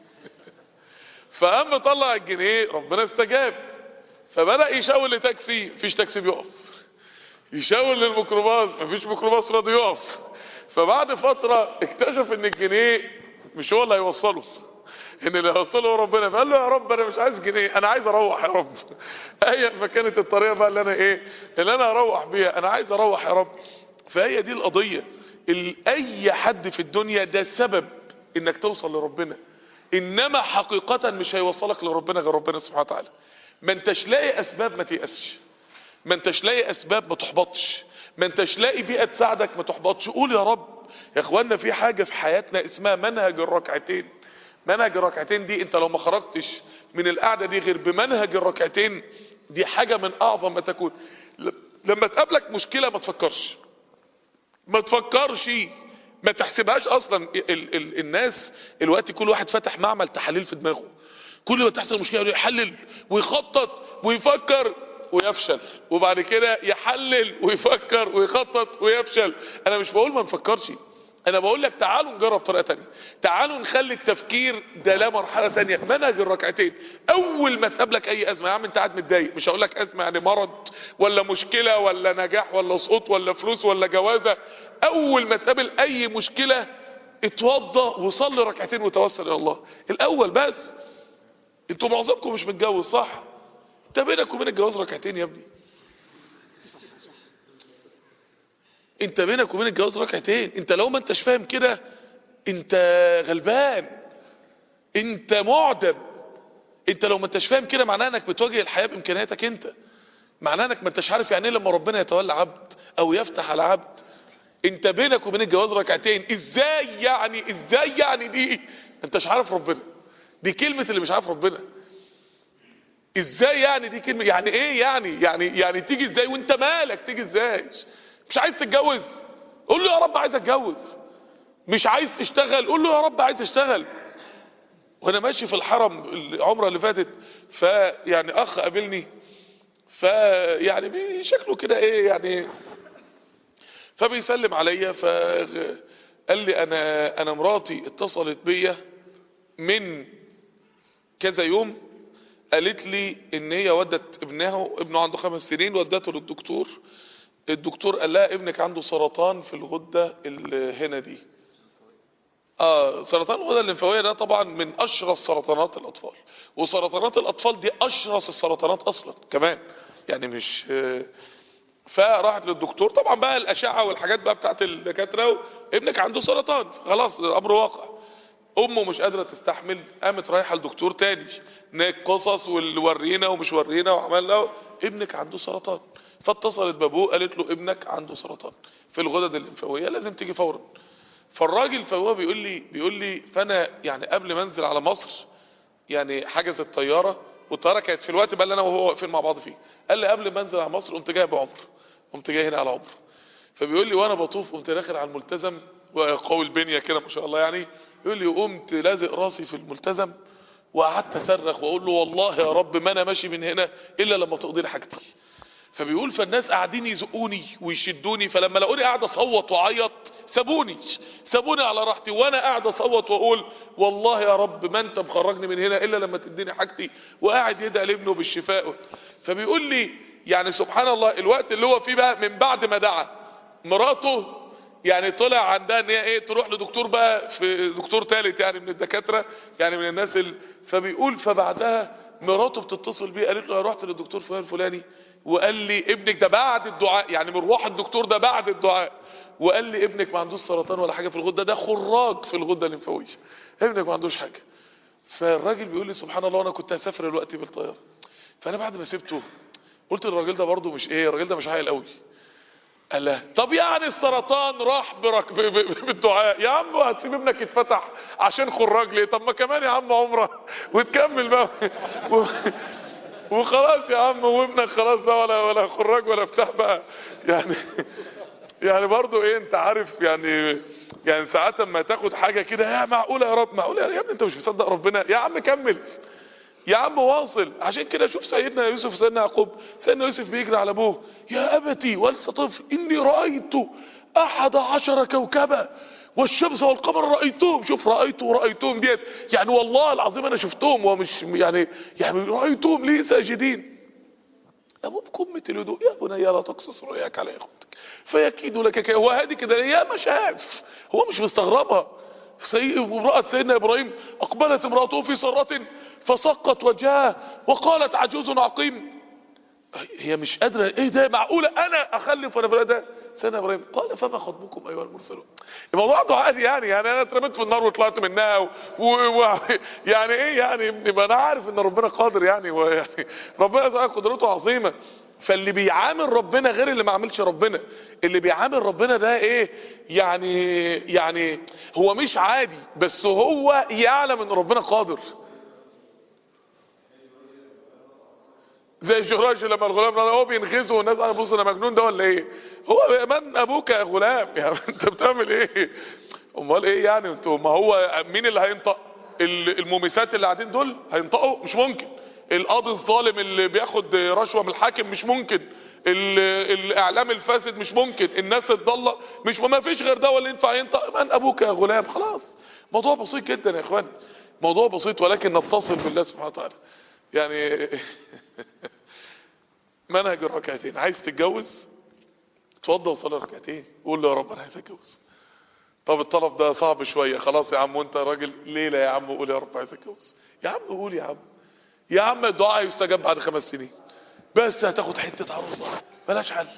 فقام طلع الجنيه ربنا استجاب فبدأ يشاور لتاكسي مفيش تاكسي بيقف يشاور للميكروباص مفيش ميكروباص راضي يقف فبعد فترة اكتشف ان الجنيه مش هو اللي هيوصله ان اللي هيوصله هو ربنا فقال له يا رب انا مش عايز جنيه انا عايز اروح يا رب ايا ما كانت الطريقه بقى اللي انا ايه اللي انا اروح بيها انا عايز اروح يا رب فهي دي القضيه ال- اي حد في الدنيا ده سبب انك توصل لربنا انما حقيقه مش هيوصلك لربنا غير ربنا سبحانه وتعالى ما انتش لاقي اسباب ما تيأسش ما انتش لاقي اسباب ما تحبطش ما انتش لاقي بيئة تساعدك ما تحبطش قول يا رب يا اخوانا في حاجة في حياتنا اسمها منهج الركعتين منهج الركعتين دي انت لو ما خرجتش من القعدة دي غير بمنهج الركعتين دي حاجة من اعظم ما تكون ل- لما تقابلك مشكلة ما تفكرش ما تفكرش ما تحسبهاش اصلا ال ال الناس الوقت كل واحد فتح معمل تحاليل في دماغه كل ما تحصل مشكله يحلل ويخطط ويفكر ويفشل وبعد كده يحلل ويفكر ويخطط ويفشل انا مش بقول ما نفكرش انا بقول لك تعالوا نجرب طريقه تانية تعالوا نخلي التفكير ده لا مرحله تانية منهج الركعتين اول ما تقابلك اي ازمه يا عم انت قاعد متضايق مش هقول لك ازمه يعني مرض ولا مشكله ولا نجاح ولا سقوط ولا فلوس ولا جوازه اول ما تقابل اي مشكله اتوضى وصلي ركعتين وتوسل الى الله الاول بس انتوا معظمكم مش متجوز صح انت بينك وبين الجواز ركعتين يا ابني انت بينك وبين الجواز ركعتين انت لو ما انتش فاهم كده انت غلبان انت معدم انت لو ما انتش فاهم كده معناه انك بتواجه الحياة بامكانياتك انت معناه انك ما انتش عارف يعني ايه لما ربنا يتولى عبد او يفتح على عبد انت بينك وبين الجواز ركعتين ازاي يعني ازاي يعني دي انتش عارف ربنا دي كلمة اللي مش عارف ربنا ازاي يعني دي كلمة يعني ايه يعني يعني يعني تيجي ازاي وانت مالك تيجي ازاي مش عايز تتجوز قول له يا رب عايز اتجوز مش عايز تشتغل قول له يا رب عايز اشتغل وانا ماشي في الحرم العمره اللي فاتت فيعني اخ قابلني فيعني شكله كده ايه يعني فبيسلم عليا فقال لي انا انا مراتي اتصلت بيا من كذا يوم قالت لي ان هي ودت ابنها وابنه عنده خمس سنين ودته للدكتور الدكتور قال لها ابنك عنده سرطان في الغدة اللي هنا دي اه سرطان الغدة الليمفاوية ده طبعا من اشرس سرطانات الاطفال وسرطانات الاطفال دي اشرس السرطانات اصلا كمان يعني مش آه فراحت للدكتور طبعا بقى الاشعة والحاجات بقى بتاعت الدكاترة ابنك عنده سرطان خلاص امر واقع امه مش قادرة تستحمل قامت رايحة لدكتور تاني قصص واللي ورينا ومش ورينا وعملنا ابنك عنده سرطان فاتصلت بابوه قالت له ابنك عنده سرطان في الغدد الليمفاويه لازم تيجي فورا فالراجل فهو بيقول لي بيقول لي فانا يعني قبل ما انزل على مصر يعني حجز الطياره والطياره كانت في الوقت بقى اللي انا وهو واقفين مع بعض فيه قال لي قبل ما انزل على مصر قمت جاي بعمر قمت جاي هنا على عمر فبيقول لي وانا بطوف قمت داخل على الملتزم وقوي البنيه كده ما شاء الله يعني يقول لي قمت لازق راسي في الملتزم وقعدت اصرخ واقول له والله يا رب ما انا ماشي من هنا الا لما تقضي لي حاجتي فبيقول فالناس قاعدين يزقوني ويشدوني فلما لقوني قاعد اصوت واعيط سابوني سابوني على راحتي وانا قاعد اصوت واقول والله يا رب ما انت مخرجني من هنا الا لما تديني حاجتي وقاعد يدعي لابنه بالشفاء فبيقول لي يعني سبحان الله الوقت اللي هو فيه بقى من بعد ما دعا مراته يعني طلع عندها ان هي ايه تروح لدكتور بقى في دكتور ثالث يعني من الدكاتره يعني من الناس اللي فبيقول فبعدها مراته بتتصل بيه قالت له انا رحت للدكتور فلان الفلاني وقال لي ابنك ده بعد الدعاء يعني مروح الدكتور ده بعد الدعاء وقال لي ابنك ما عندوش سرطان ولا حاجه في الغده ده خراج في الغده الليمفاويه ابنك ما عندوش حاجه فالراجل بيقول لي سبحان الله انا كنت هسافر دلوقتي بالطياره فانا بعد ما سبته قلت الراجل ده برضه مش ايه الراجل ده مش عاقل قوي قال لا طب يعني السرطان راح برك ب- ب- بالدعاء يا عم هتسيب ابنك يتفتح عشان خراج ليه طب ما كمان يا عم عمره وتكمل بقى و- وخلاص يا عم وابنك خلاص بقى ولا ولا خراج ولا بتاع بقى يعني يعني برضو ايه انت عارف يعني يعني ساعات اما تاخد حاجة كده يا معقولة يا رب معقولة يا ابني انت مش مصدق ربنا يا عم كمل يا عم واصل عشان كده شوف سيدنا يوسف وسيدنا يعقوب سيدنا يوسف بيجري على ابوه يا ابتي ولسه طفل اني رأيت احد عشر كوكبا والشمس والقمر رأيتهم شوف رأيت ورأيتهم ديت يعني والله العظيم انا شفتهم ومش يعني يعني رأيتهم لي ساجدين ابوكم مثل الهدوء يا بني لا تقصص رؤياك على اخوتك فيكيد لك كي هو هذه كده يا ما شاف هو مش مستغربها سي... امرأة سيدنا ابراهيم اقبلت امرأته في سرة فسقت وجهها وقالت عجوز عقيم هي مش قادرة ايه ده معقولة انا اخلف وانا في ده سيدنا ابراهيم قال فما خطبكم ايها المرسلون الموضوع ده عادي يعني يعني انا اترميت في النار وطلعت منها و... و... و... يعني ايه يعني يبقى انا عارف ان ربنا قادر يعني ويعني ربنا تعالى قدرته عظيمه فاللي بيعامل ربنا غير اللي ما عاملش ربنا اللي بيعامل ربنا ده ايه يعني يعني هو مش عادي بس هو يعلم ان ربنا قادر زي الجراج لما الغلام هو بينغزه والناس قاعده بص انا مجنون ده ولا ايه هو من ابوك يا غلام يعني انت بتعمل ايه امال ايه يعني انتوا ما هو مين اللي هينطق ال- المومسات اللي قاعدين دول هينطقوا مش ممكن القاضي الظالم اللي بياخد رشوة من الحاكم مش ممكن ال- الاعلام الفاسد مش ممكن الناس الضالة مش ما فيش غير ده ولا ينفع ينطق من ابوك يا غلام خلاص موضوع بسيط جدا يا اخوان موضوع بسيط ولكن نتصل بالله سبحانه وتعالى يعني منهج الركعتين عايز تتجوز اتوضى وصلي ركعتين قول له يا رب انا عايز اتجوز طب الطلب ده صعب شويه خلاص يا عم وانت راجل ليله يا عم قول يا رب عايز اتجوز يا عم قول يا عم يا عم الدعاء يستجاب بعد خمس سنين بس هتاخد حته عروسه بلاش حل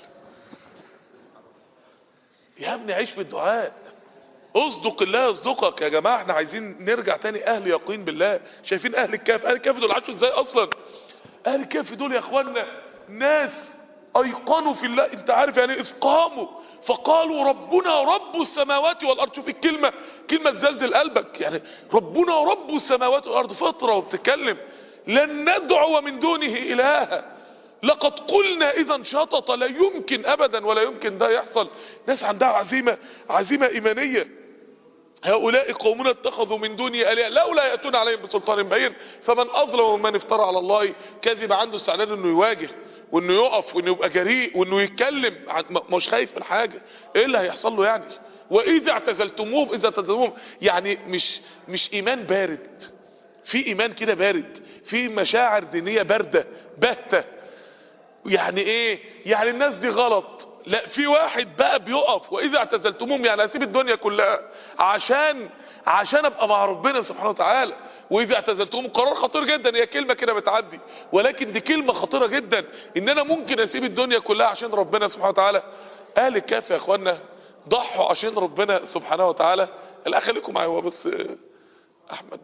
يا ابني عيش بالدعاء اصدق الله يصدقك يا جماعه احنا عايزين نرجع تاني اهل يقين بالله شايفين اهل الكهف اهل الكهف دول عاشوا ازاي اصلا اهل الكهف دول يا اخوانا ناس ايقنوا في الله انت عارف يعني اذ قاموا فقالوا ربنا رب السماوات والارض شوف الكلمه كلمه تزلزل قلبك يعني ربنا رب السماوات والارض فطره وبتتكلم لن ندعو من دونه الها لقد قلنا اذا شطط لا يمكن ابدا ولا يمكن ده يحصل ناس عندها عزيمه عزيمه ايمانيه هؤلاء قومنا اتخذوا من دوني آلهة لولا يأتون عليهم بسلطان بين فمن أظلم ممن افترى على الله كذب عنده استعداد انه يواجه وانه يقف وانه يبقى جريء وانه يتكلم عن- م- مش خايف من حاجة ايه اللي هيحصل له يعني واذا اعتزلتموهم اذا اعتزلتموهم يعني مش مش ايمان بارد في ايمان كده بارد في مشاعر دينية باردة باهتة يعني ايه يعني الناس دي غلط لا في واحد بقى بيقف واذا اعتزلتموهم يعني هسيب الدنيا كلها عشان عشان ابقى مع ربنا سبحانه وتعالى واذا اعتزلتموهم قرار خطير جدا هي كلمه كده بتعدي ولكن دي كلمه خطيره جدا ان انا ممكن اسيب الدنيا كلها عشان ربنا سبحانه وتعالى اهل الكهف يا اخوانا ضحوا عشان ربنا سبحانه وتعالى لا خليكم معايا هو بس آه، احمد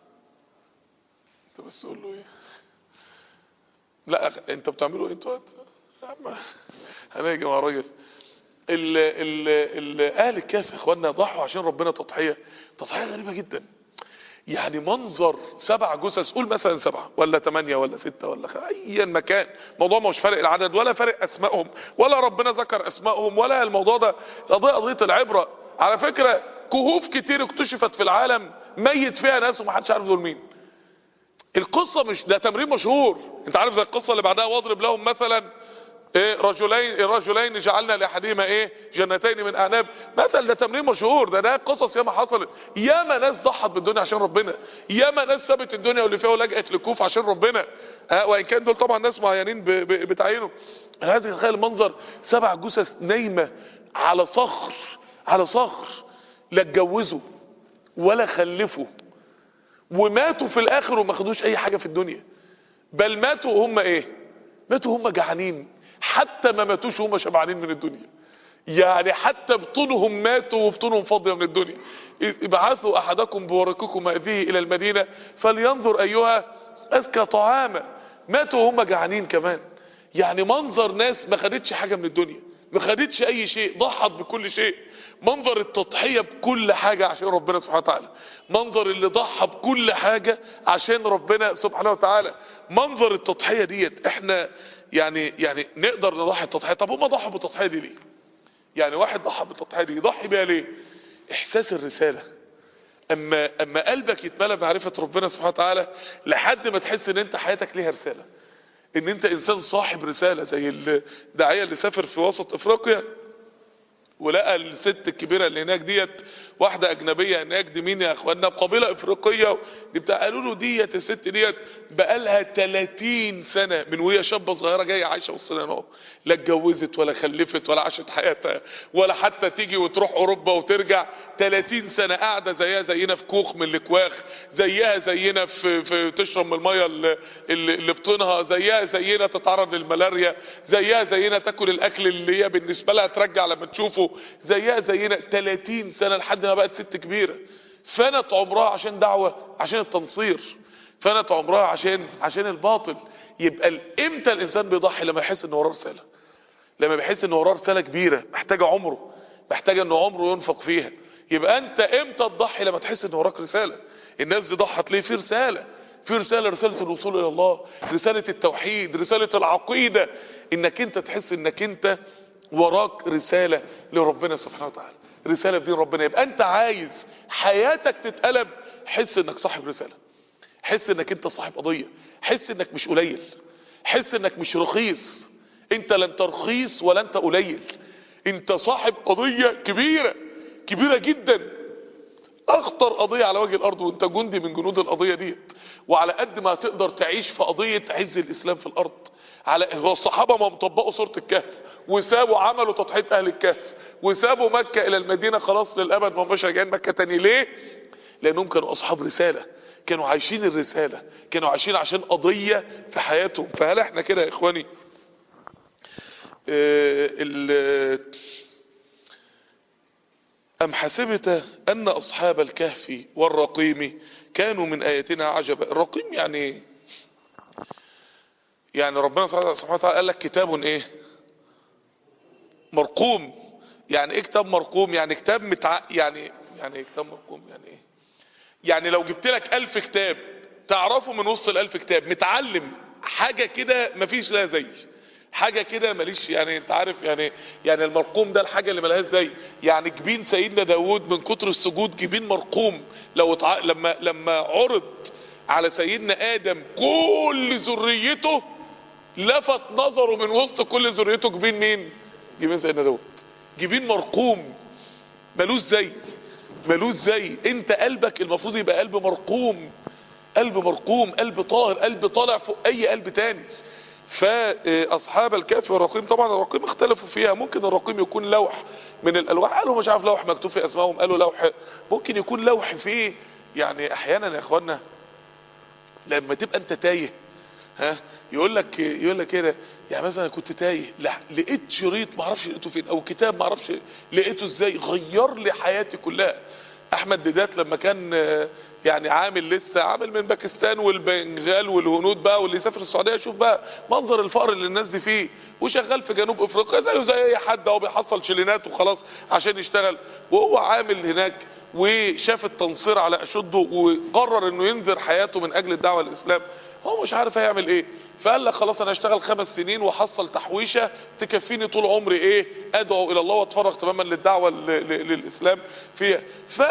انت بس قول له ايه لا أخ- انت بتعملوا ايه انتوا يا عم هنيجي مع راجل ال ال ال اهل الكهف يا اخوانا ضحوا عشان ربنا تضحيه تضحيه غريبه جدا يعني منظر سبع جثث قول مثلا سبعة ولا ثمانية ولا ستة ولا خ... ايا مكان موضوع مش فارق العدد ولا فارق اسمائهم ولا ربنا ذكر اسمائهم ولا الموضوع ده قضية قضية العبرة على فكرة كهوف كتير اكتشفت في العالم ميت فيها ناس ومحدش عارف دول مين القصة مش ده تمرين مشهور انت عارف زي القصة اللي بعدها واضرب لهم مثلا ايه رجلين رجلين جعلنا لاحدهما ايه جنتين من اعناب مثل ده تمرين مشهور ده ده قصص ياما حصلت ياما ناس ضحت بالدنيا عشان ربنا ياما ناس سابت الدنيا واللي فيها ولجأت لكوف عشان ربنا ها وان كان دول طبعا ناس معينين ب- ب- بتعينهم انا عايز اتخيل المنظر سبع جثث نايمه على صخر على صخر لا اتجوزوا ولا خلفوا وماتوا في الاخر وما خدوش اي حاجه في الدنيا بل ماتوا وهم ايه ماتوا هم جعانين حتى ما ماتوش وهم شبعانين من الدنيا يعني حتى بطونهم ماتوا وبطونهم فاضيه من الدنيا ابعثوا احدكم بورقكم هذه الى المدينه فلينظر ايها اذكى طعاما ماتوا وهم جعانين كمان يعني منظر ناس ما خدتش حاجه من الدنيا ما خدتش اي شيء ضحت بكل شيء منظر التضحيه بكل حاجه عشان ربنا سبحانه وتعالى منظر اللي ضحى بكل حاجه عشان ربنا سبحانه وتعالى منظر التضحيه ديت احنا يعني يعني نقدر نضحي التضحيه طب هم ضحوا بالتضحيه دي ليه يعني واحد ضحى بالتضحيه دي يضحي بيها ليه احساس الرساله اما اما قلبك يتملى بمعرفه ربنا سبحانه وتعالى لحد ما تحس ان انت حياتك ليها رساله ان انت انسان صاحب رساله زي الداعيه اللي سافر في وسط افريقيا ولقى الست الكبيره اللي هناك ديت واحده اجنبيه هناك دي مين يا اخوانا قبيله افريقيه دي بتاع قالوا له ديت الست ديت بقالها 30 سنه من وهي شابه صغيره جايه عايشه وسطنا اهو لا اتجوزت ولا خلفت ولا عاشت حياتها ولا حتى تيجي وتروح اوروبا وترجع 30 سنه قاعده زيها زينا في كوخ من الكواخ زيها زينا في, في تشرب من الميه اللي, اللي بطنها زيها زينا تتعرض للملاريا زيها زينا تاكل الاكل اللي هي بالنسبه لها ترجع لما تشوفه زيها زينا 30 سنه لحد ما بقت ست كبيره فنت عمرها عشان دعوه عشان التنصير فنت عمرها عشان عشان الباطل يبقى امتى الانسان بيضحي لما يحس ان وراه رساله لما بيحس ان وراه رساله كبيره محتاجه عمره محتاجه ان عمره ينفق فيها يبقى انت امتى تضحي لما تحس ان وراك رساله الناس دي ضحت ليه في رساله في رساله رساله الوصول الى الله رساله التوحيد رساله العقيده انك انت تحس انك انت وراك رساله لربنا سبحانه وتعالى رساله في دين ربنا يبقى انت عايز حياتك تتقلب حس انك صاحب رساله حس انك انت صاحب قضية حس انك مش قليل حس انك مش رخيص انت لا انت رخيص ولا انت قليل انت صاحب قضية كبيرة كبيرة جدا اخطر قضية على وجه الارض وانت جندي من جنود القضية ديت وعلى قد ما تقدر تعيش في قضية عز الاسلام في الارض على هو الصحابة ما مطبقوا سورة الكهف وسابوا عملوا تضحية اهل الكهف وسابوا مكة الى المدينة خلاص للابد ما مش راجعين مكة تاني ليه لانهم كانوا اصحاب رسالة كانوا عايشين الرسالة كانوا عايشين عشان قضية في حياتهم فهل احنا كده يا اخواني اه ال أم حسبت أن أصحاب الكهف والرقيم كانوا من آياتنا عجبا الرقيم يعني يعني ربنا سبحانه وتعالى قال لك كتاب ايه مرقوم يعني ايه كتاب مرقوم يعني كتاب متع... يعني يعني ايه كتاب مرقوم يعني ايه يعني لو جبت لك ألف كتاب تعرفه من وسط الألف كتاب متعلم حاجة كده مفيش لها زي حاجة كده ماليش يعني انت عارف يعني يعني المرقوم ده الحاجة اللي ملهاش زي يعني جبين سيدنا داود من كتر السجود جبين مرقوم لو اتع... لما لما عرض على سيدنا آدم كل ذريته لفت نظره من وسط كل ذريته جبين مين جبين سيدنا داود جبين مرقوم ملوش زي ملوش زي انت قلبك المفروض يبقى قلب مرقوم قلب مرقوم قلب طاهر قلب طالع فوق اي قلب تاني فاصحاب الكهف والرقيم طبعا الرقيم اختلفوا فيها ممكن الرقيم يكون لوح من الالواح قالوا مش عارف لوح مكتوب في اسمائهم قالوا لوح ممكن يكون لوح فيه يعني احيانا يا اخوانا لما تبقى انت تايه ها يقول لك يقول لك كده يعني مثلا كنت تايه لا لقيت شريط ما اعرفش لقيته فين او كتاب ما اعرفش لقيته ازاي غير لي حياتي كلها احمد ديدات لما كان يعني عامل لسه عامل من باكستان والبنغال والهنود بقى واللي يسافر السعوديه يشوف بقى منظر الفقر اللي الناس دي فيه وشغال في جنوب افريقيا زيه زي اي حد اهو بيحصل شيلينات وخلاص عشان يشتغل وهو عامل هناك وشاف التنصير على اشده وقرر انه ينذر حياته من اجل الدعوه للاسلام هو مش عارف هيعمل ايه فقال لك خلاص انا اشتغل خمس سنين واحصل تحويشة تكفيني طول عمري ايه ادعو الى الله واتفرغ تماما للدعوة للاسلام فيها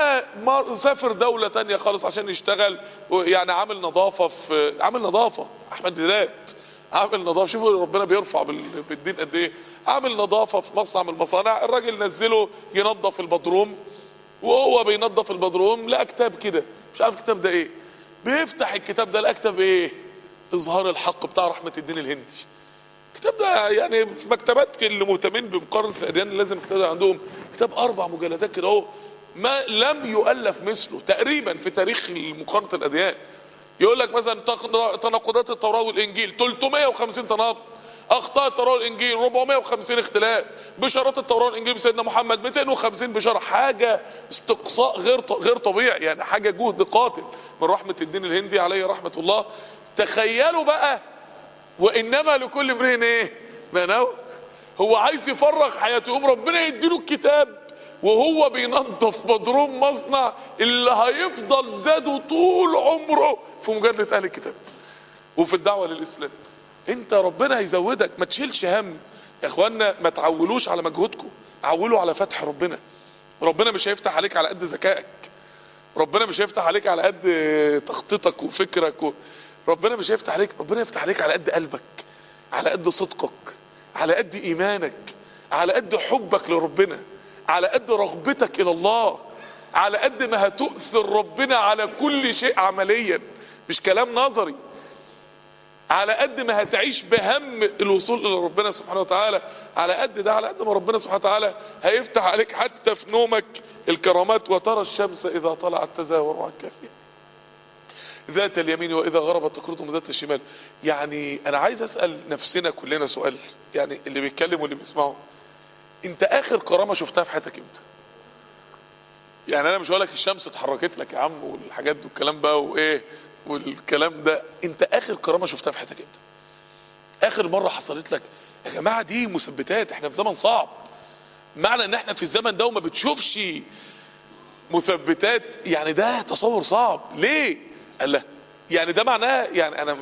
فسافر دولة تانية خالص عشان يشتغل يعني عامل نظافة في عامل نظافة احمد ديدات عامل نظافة شوفوا ربنا بيرفع بالدين قد ايه عامل نظافة في مصنع من المصانع الراجل نزله ينظف البدروم وهو بينظف البدروم لقى كتاب كده مش عارف الكتاب ده ايه بيفتح الكتاب ده لقى كتاب ايه اظهار الحق بتاع رحمة الدين الهندي الكتاب ده يعني في مكتبات اللي مهتمين بمقارنة الاديان لازم الكتاب ده عندهم كتاب اربع مجلدات كده اهو ما لم يؤلف مثله تقريبا في تاريخ مقارنة الاديان يقول لك مثلا تناقضات التوراة والانجيل 350 تناقض اخطاء التوراة والانجيل 450 اختلاف بشارات التوراة والانجيل بسيدنا محمد 250 بشارة حاجة استقصاء غير غير طبيعي يعني حاجة جهد قاتل من رحمة الدين الهندي عليه رحمة الله تخيلوا بقى وانما لكل امرئ ايه ما نوى هو عايز يفرغ حياته يقوم ربنا يديله الكتاب وهو بينظف بدروم مصنع اللي هيفضل زاده طول عمره في مجادله اهل الكتاب وفي الدعوه للاسلام انت ربنا هيزودك ما تشيلش هم يا اخوانا ما تعولوش على مجهودكم عولوا على فتح ربنا ربنا مش هيفتح عليك على قد ذكائك ربنا مش هيفتح عليك على قد تخطيطك وفكرك و... ربنا مش هيفتح عليك ربنا يفتح عليك على قد قلبك على قد صدقك على قد ايمانك على قد حبك لربنا على قد رغبتك الى الله على قد ما هتؤثر ربنا على كل شيء عمليا مش كلام نظري على قد ما هتعيش بهم الوصول الى ربنا سبحانه وتعالى على قد ده على قد ما ربنا سبحانه وتعالى هيفتح عليك حتى في نومك الكرامات وترى الشمس اذا طلعت تزاور عن كافيه ذات اليمين واذا غربت تقرضهم ذات الشمال يعني انا عايز اسال نفسنا كلنا سؤال يعني اللي بيتكلم واللي بيسمعه انت اخر كرامه شفتها في حياتك امتى يعني انا مش هقول لك الشمس اتحركت لك يا عم والحاجات دي والكلام بقى وايه والكلام ده انت اخر كرامه شفتها في حياتك امتى اخر مره حصلت لك يا جماعه دي مثبتات احنا في زمن صعب معنى ان احنا في الزمن ده وما بتشوفش مثبتات يعني ده تصور صعب ليه قال له يعني ده معناه يعني انا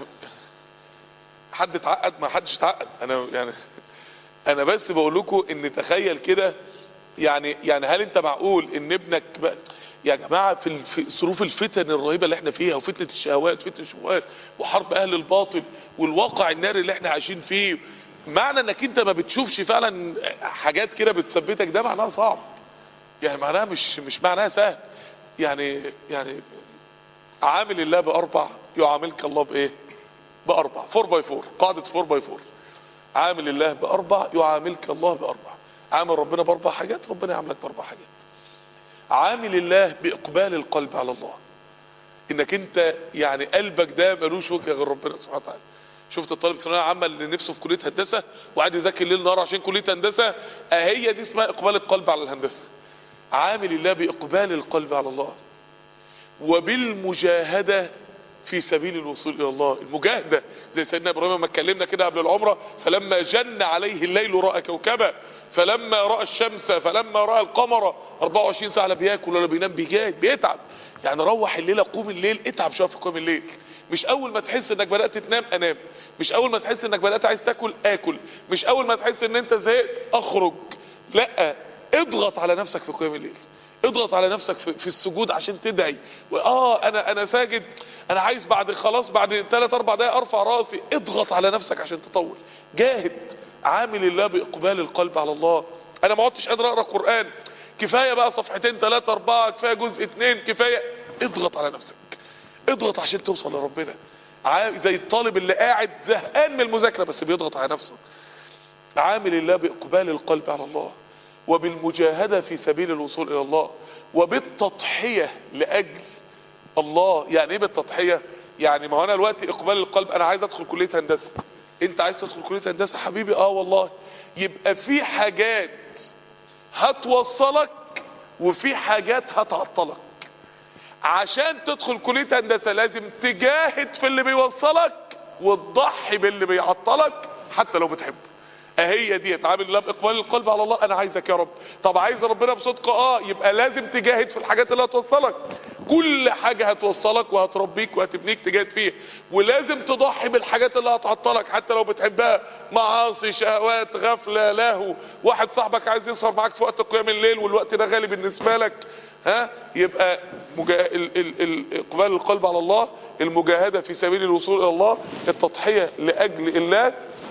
حد اتعقد ما حدش اتعقد انا يعني انا بس بقول لكم ان تخيل كده يعني يعني هل انت معقول ان ابنك بقى يا جماعة في ال- في ظروف الفتن الرهيبة اللي احنا فيها وفتنة الشهوات فتنة الشبهات وحرب اهل الباطل والواقع الناري اللي احنا عايشين فيه معنى انك انت ما بتشوفش فعلا حاجات كده بتثبتك ده معناها صعب يعني معناها مش مش معناها سهل يعني يعني عامل الله باربع يعاملك الله بايه باربع 4 باي 4 قاعدة 4 باي 4 عامل الله باربع يعاملك الله باربع عامل ربنا باربع حاجات ربنا يعاملك باربع حاجات عامل الله باقبال القلب على الله انك انت يعني قلبك ده ملوش وجه غير ربنا سبحانه وتعالى شفت الطالب الثانويه العامه اللي نفسه في كليه هندسه وقاعد يذاكر ليل نهار عشان كليه هندسه اهي دي اسمها اقبال القلب على الهندسه عامل الله باقبال القلب على الله وبالمجاهده في سبيل الوصول الى الله المجاهده زي سيدنا ابراهيم ما اتكلمنا كده قبل العمره فلما جن عليه الليل راى كوكبا فلما راى الشمس فلما راى القمر 24 ساعه لا بياكل ولا بينام بيجاهد بيتعب يعني روح الليله قوم الليل اتعب شويه في قيام الليل مش اول ما تحس انك بدات تنام انام مش اول ما تحس انك بدات عايز تاكل اكل مش اول ما تحس ان انت زهقت اخرج لا اضغط على نفسك في قيام الليل اضغط على نفسك في, في السجود عشان تدعي اه انا انا ساجد انا عايز بعد خلاص بعد 3 4 دقايق ارفع راسي اضغط على نفسك عشان تطول جاهد عامل الله باقبال القلب على الله انا ما عدتش قادر اقرا قران كفايه بقى صفحتين ثلاثة أربعة كفايه جزء اتنين كفايه اضغط على نفسك اضغط عشان توصل لربنا عا- زي الطالب اللي قاعد زهقان من المذاكره بس بيضغط على نفسه عامل الله باقبال القلب على الله وبالمجاهدة في سبيل الوصول الى الله وبالتضحية لاجل الله يعني ايه بالتضحية يعني ما هو انا دلوقتي اقبال القلب انا عايز ادخل كلية هندسة انت عايز تدخل كلية هندسة حبيبي اه والله يبقى في حاجات هتوصلك وفي حاجات هتعطلك عشان تدخل كلية هندسة لازم تجاهد في اللي بيوصلك وتضحي باللي بيعطلك حتى لو بتحبه اهي دي تعامل الله باقبال القلب على الله انا عايزك يا رب طب عايز ربنا بصدق اه يبقى لازم تجاهد في الحاجات اللي هتوصلك كل حاجة هتوصلك وهتربيك وهتبنيك تجاهد فيها ولازم تضحي بالحاجات اللي هتعطلك حتى لو بتحبها معاصي شهوات غفلة لهو واحد صاحبك عايز يسهر معاك في وقت قيام الليل والوقت ده غالي بالنسبة لك ها يبقى مجا... ال... ال... ال... اقبال القلب على الله المجاهدة في سبيل الوصول الى الله التضحية لاجل الله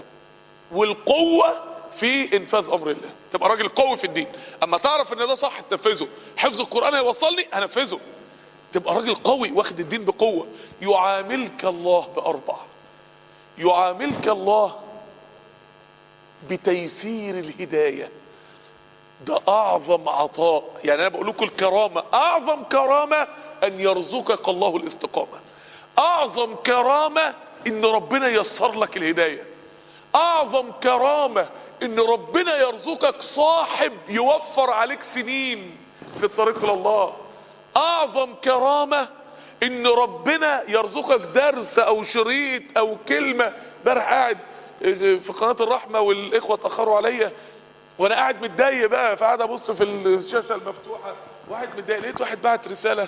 والقوة في انفاذ امر الله تبقى راجل قوي في الدين اما تعرف ان ده صح تنفذه حفظ القرآن هيوصلني هنفذه تبقى راجل قوي واخد الدين بقوة يعاملك الله باربع يعاملك الله بتيسير الهداية ده اعظم عطاء يعني انا بقول لكم الكرامة اعظم كرامة ان يرزقك الله الاستقامة اعظم كرامة ان ربنا يسر لك الهداية اعظم كرامة ان ربنا يرزقك صاحب يوفر عليك سنين في الطريق الى الله اعظم كرامة ان ربنا يرزقك درس او شريط او كلمة امبارح قاعد في قناة الرحمة والاخوة اتأخروا عليا وانا قاعد متضايق بقى فقاعد ابص في الشاشة المفتوحة واحد متضايق لقيت واحد بعت رسالة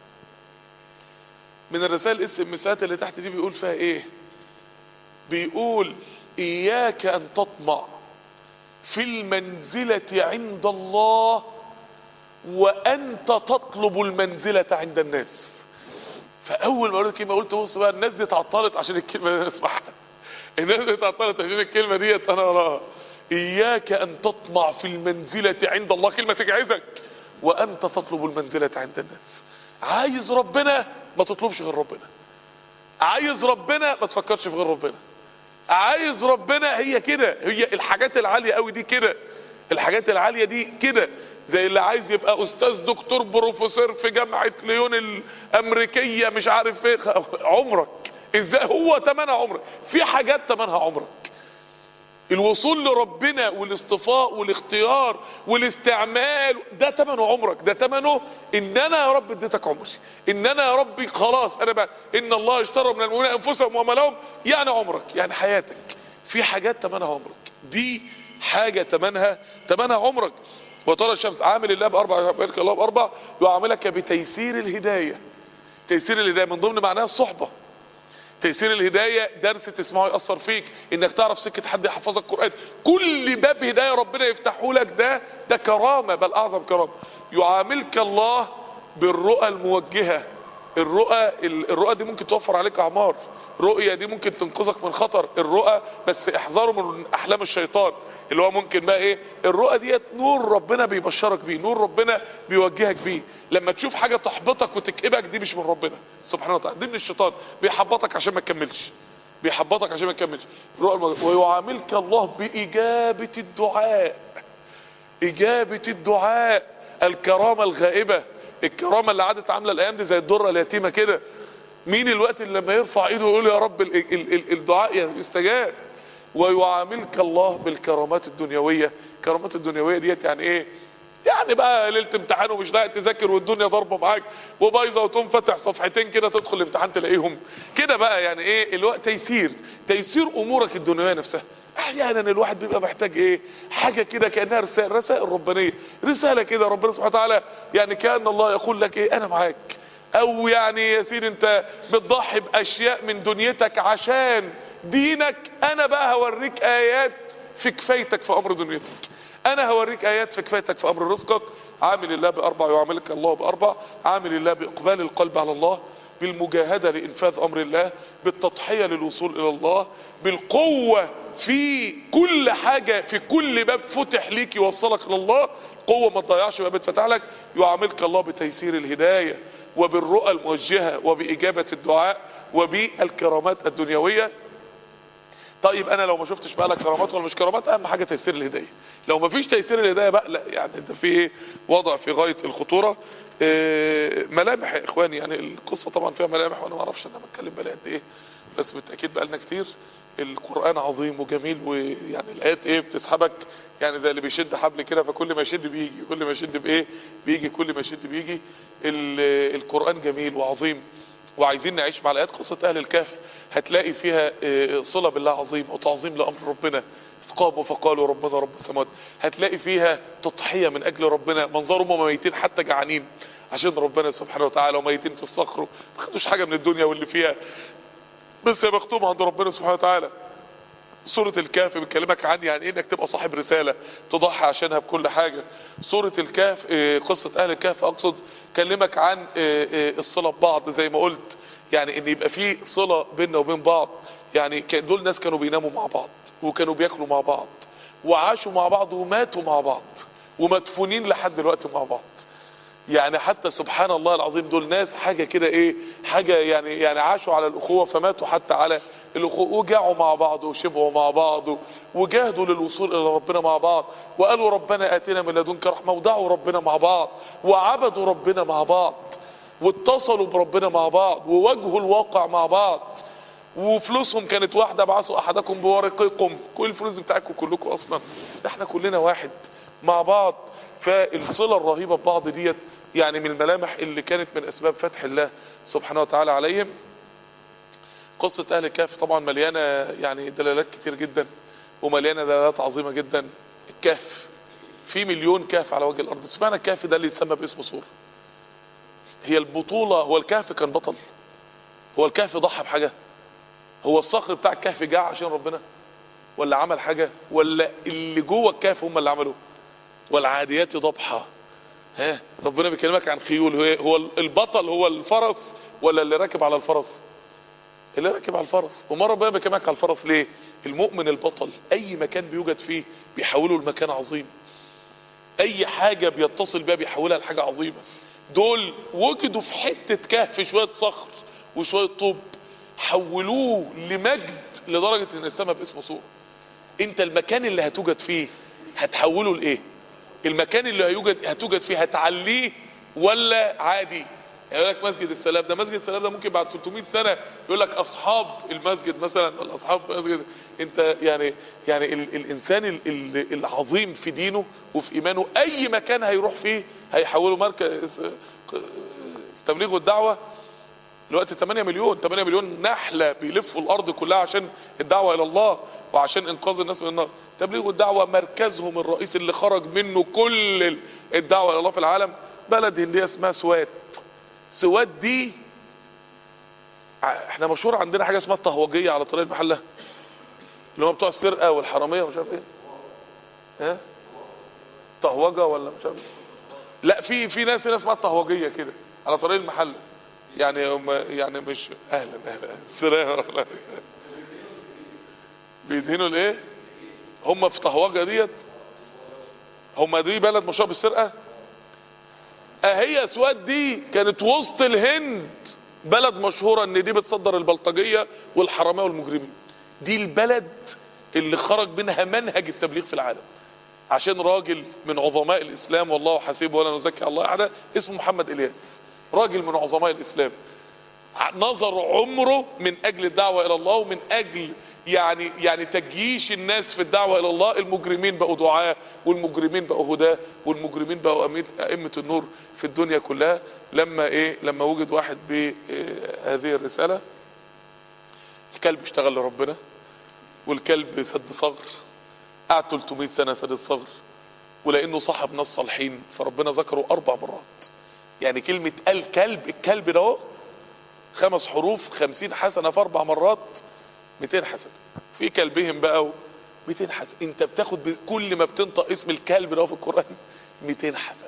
من الرسائل اس ام اسات اللي تحت دي بيقول فيها ايه بيقول اياك ان تطمع في المنزلة عند الله وانت تطلب المنزلة عند الناس فاول ما قلت الكلمة قلت بص بقى الناس دي اتعطلت عشان الكلمة دي انا اسمعها الناس دي اتعطلت عشان الكلمة ديت انا وراها اياك ان تطمع في المنزلة عند الله كلمة تجعزك وانت تطلب المنزلة عند الناس عايز ربنا ما تطلبش غير ربنا عايز ربنا ما تفكرش في غير ربنا عايز ربنا هي كده هي الحاجات العالية قوي دي كده الحاجات العالية دي كده زي اللي عايز يبقى استاذ دكتور بروفيسور في جامعة ليون الامريكية مش عارف ايه عمرك ازاي هو تمنها عمرك في حاجات تمنها عمرك الوصول لربنا والاصطفاء والاختيار والاستعمال ده تمنه عمرك ده تمنه ان انا يا رب اديتك عمري ان انا يا ربي خلاص انا بقى ان الله اشترى من المؤمنين انفسهم ومالهم يعني عمرك يعني حياتك في حاجات تمنها عمرك دي حاجة تمنها تمنها عمرك وترى الشمس عامل الله باربع يبارك الله باربع يعاملك بتيسير الهداية تيسير الهداية من ضمن معناها الصحبة تيسير الهداية درس تسمعه يأثر فيك انك تعرف سكة حد يحفظك القرآن كل باب هداية ربنا يفتحه لك ده ده كرامة بل اعظم كرامة يعاملك الله بالرؤى الموجهة الرؤى الرؤى دي ممكن توفر عليك اعمار رؤية دي ممكن تنقذك من خطر الرؤى بس احذروا من احلام الشيطان اللي هو ممكن بقى ايه الرؤى ديت نور ربنا بيبشرك بيه نور ربنا بيوجهك بيه لما تشوف حاجة تحبطك وتكئبك دي مش من ربنا سبحانه وتعالى دي من الشيطان بيحبطك عشان ما تكملش بيحبطك عشان ما تكملش الرؤى الموجهة. ويعاملك الله بإجابة الدعاء إجابة الدعاء الكرامة الغائبة الكرامة اللي عادت عاملة الأيام دي زي الدرة اليتيمة كده مين الوقت اللي لما يرفع ايده ويقول يا رب ال ال ال الدعاء يستجاب ويعاملك الله بالكرامات الدنيوية الكرامات الدنيوية ديت يعني ايه يعني بقى ليله امتحان ومش لاقي تذاكر والدنيا ضاربه معاك وبايظه وتقوم فاتح صفحتين كده تدخل الامتحان تلاقيهم كده بقى يعني ايه الوقت تيسير تيسير امورك الدنيويه نفسها احيانا الواحد بيبقى محتاج ايه حاجه كده كانها رسائل رسائل ربانيه رساله كده ربنا سبحانه وتعالى يعني كان الله يقول لك ايه انا معاك او يعني يا سيدي انت بتضحي باشياء من دنيتك عشان دينك انا بقى هوريك ايات في كفايتك في امر دنيتك انا هوريك ايات في كفايتك في امر رزقك عامل الله باربع يعاملك الله باربع عامل الله باقبال القلب على الله بالمجاهدة لإنفاذ أمر الله بالتضحية للوصول إلى الله بالقوة في كل حاجة في كل باب فتح ليك يوصلك إلى الله قوة ما تضيعش باب اتفتح لك يعاملك الله بتيسير الهداية وبالرؤى الموجهة وبإجابة الدعاء وبالكرامات الدنيوية طيب انا لو ما شفتش بقى لك كرامات ولا مش كرامات اهم حاجه تيسير الهدايه لو ما فيش تيسير الهدايه بقى لا يعني انت في ايه وضع في غايه الخطوره إيه ملامح يا اخواني يعني القصه طبعا فيها ملامح وانا ما اعرفش انا بتكلم بقى قد ايه بس بالتاكيد بقى لنا كتير القران عظيم وجميل ويعني الايات ايه بتسحبك يعني زي اللي بيشد حبل كده فكل ما يشد بيجي كل ما يشد بايه بيجي كل ما يشد بيجي القران جميل وعظيم وعايزين نعيش مع الايات قصه اهل الكهف هتلاقي فيها صله بالله عظيم وتعظيم لامر ربنا قاموا فقالوا ربنا رب السماوات هتلاقي فيها تضحيه من اجل ربنا منظرهم هم ميتين حتى جعانين عشان ربنا سبحانه وتعالى وميتين في الصخر ما خدوش حاجه من الدنيا واللي فيها بس يا بختهم عند ربنا سبحانه وتعالى سورة الكهف بتكلمك عن يعني انك تبقى صاحب رسالة تضحي عشانها بكل حاجة سورة الكهف قصة اهل الكهف اقصد كلمك عن الصلة ببعض زي ما قلت يعني ان يبقى في صلة بيننا وبين بعض يعني دول ناس كانوا بيناموا مع بعض وكانوا بياكلوا مع بعض وعاشوا مع بعض وماتوا مع بعض ومدفونين لحد دلوقتي مع بعض يعني حتى سبحان الله العظيم دول ناس حاجة كده ايه حاجة يعني يعني عاشوا على الاخوة فماتوا حتى على الاخوة وجعوا مع بعض وشبعوا مع بعض وجاهدوا للوصول الى ربنا مع بعض وقالوا ربنا اتنا من لدنك رحمة ودعوا ربنا مع بعض وعبدوا ربنا مع بعض واتصلوا بربنا مع بعض وواجهوا الواقع مع بعض وفلوسهم كانت واحدة بعثوا احدكم بورقكم كل الفلوس بتاعتكم كلكم اصلا احنا كلنا واحد مع بعض فالصلة الرهيبة ببعض ديت يعني من الملامح اللي كانت من اسباب فتح الله سبحانه وتعالى عليهم قصة اهل الكهف طبعا مليانة يعني دلالات كتير جدا ومليانة دلالات عظيمة جدا الكهف في مليون كهف على وجه الارض سمعنا الكهف ده اللي يتسمى باسم سورة هي البطولة هو الكهف كان بطل هو الكهف ضحى بحاجة هو الصخر بتاع الكهف جاع عشان ربنا ولا عمل حاجة ولا اللي جوه الكهف هم اللي عملوه والعاديات ضبحة ها ربنا بيكلمك عن خيول هو البطل هو الفرس ولا اللي راكب على الفرس اللي راكب على الفرس وما ربنا بيكلمك على الفرس ليه المؤمن البطل اي مكان بيوجد فيه بيحوله لمكان عظيم اي حاجة بيتصل بيها بيحولها لحاجة عظيمة دول وجدوا في حتة كهف شوية صخر وشوية طوب حولوه لمجد لدرجة ان السماء باسمه صورة انت المكان اللي هتوجد فيه هتحوله لايه المكان اللي هيوجد هتوجد فيه هتعليه ولا عادي يقول لك مسجد السلام ده مسجد السلام ده ممكن بعد 300 سنة يقول لك اصحاب المسجد مثلا ولا اصحاب المسجد انت يعني يعني ال الانسان ال ال العظيم في دينه وفي ايمانه اي مكان هيروح فيه هيحوله مركز التبليغ والدعوة دلوقتي 8 مليون 8 مليون نحلة بيلفوا الارض كلها عشان الدعوة الى الله وعشان انقاذ الناس من النار تبليغ الدعوة مركزهم الرئيسي اللي خرج منه كل الدعوة الى الله في العالم بلد هندية اسمها سوات سوات دي احنا مشهور عندنا حاجة اسمها الطهوجية على طريق المحلة اللي هم بتوع السرقة والحرامية ومش عارف ايه ها طهوجة ولا مش عارف لا في في ناس هنا اسمها الطهوجية كده على طريق المحل يعني هم يعني مش اهلا اهلا سلام ورحمة الله. بيدهنوا الايه هم في طهوجه ديت هم دي بلد مشهوره بالسرقه اهي اسواد دي كانت وسط الهند بلد مشهوره ان دي بتصدر البلطجيه والحراميه والمجرمين دي البلد اللي خرج منها منهج التبليغ في العالم عشان راجل من عظماء الاسلام والله حسيبه ولا نزكي الله احدا اسمه محمد الياس راجل من عظماء الاسلام نظر عمره من اجل الدعوة الى الله ومن اجل يعني يعني تجييش الناس في الدعوة الى الله المجرمين بقوا دعاة والمجرمين بقوا هداة والمجرمين بقوا أميت- ائمة النور في الدنيا كلها لما ايه لما وجد واحد بهذه الرسالة الكلب اشتغل لربنا والكلب سد صغر قعد 300 سنة سد صغر ولانه صاحب ناس صالحين فربنا ذكره اربع مرات يعني كلمة الكلب الكلب ده اهو خمس حروف خمسين حسنة في اربع مرات 200 حسنة في كلبهم بقى و 200 حسنة انت بتاخد ب- كل ما بتنطق اسم الكلب ده في القرآن 200 حسنة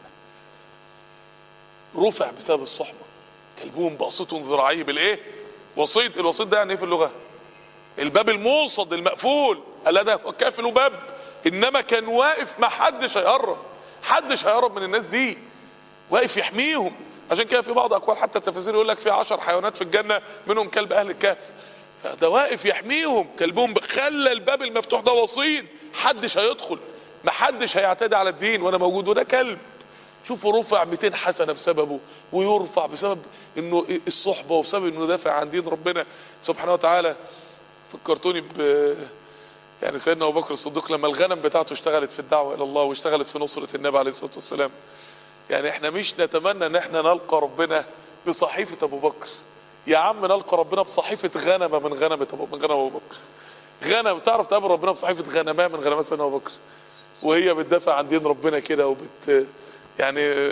رفع بسبب الصحبة كلبهم باسط ذراعيه بالايه وسيط الوسيط ده يعني ايه في اللغة الباب الموصد المقفول الا ده كافل باب انما كان واقف ما حدش هيقرب حدش هيقرب من الناس دي واقف يحميهم عشان كده في بعض اقوال حتى التفاسير يقول لك في عشر حيوانات في الجنة منهم كلب اهل الكهف فده واقف يحميهم كلبهم ب- خلى الباب المفتوح ده وسيط حدش هيدخل ما حدش هيعتدي على الدين وانا موجود وده كلب شوفوا رفع 200 حسنة بسببه ويرفع بسبب انه الصحبة وبسبب انه دافع عن دين ربنا سبحانه وتعالى فكرتوني ب يعني سيدنا ابو بكر الصديق لما الغنم بتاعته اشتغلت في الدعوة الى الله واشتغلت في نصرة النبي عليه الصلاة والسلام يعني احنا مش نتمنى ان احنا نلقى ربنا بصحيفة ابو بكر يا عم نلقى ربنا بصحيفة غنمة من غنمة ابو من غنم ابو بكر غنم تعرف تقابل ربنا بصحيفة غنمة من غنمات سيدنا ابو بكر وهي بتدافع عن دين ربنا كده وبت يعني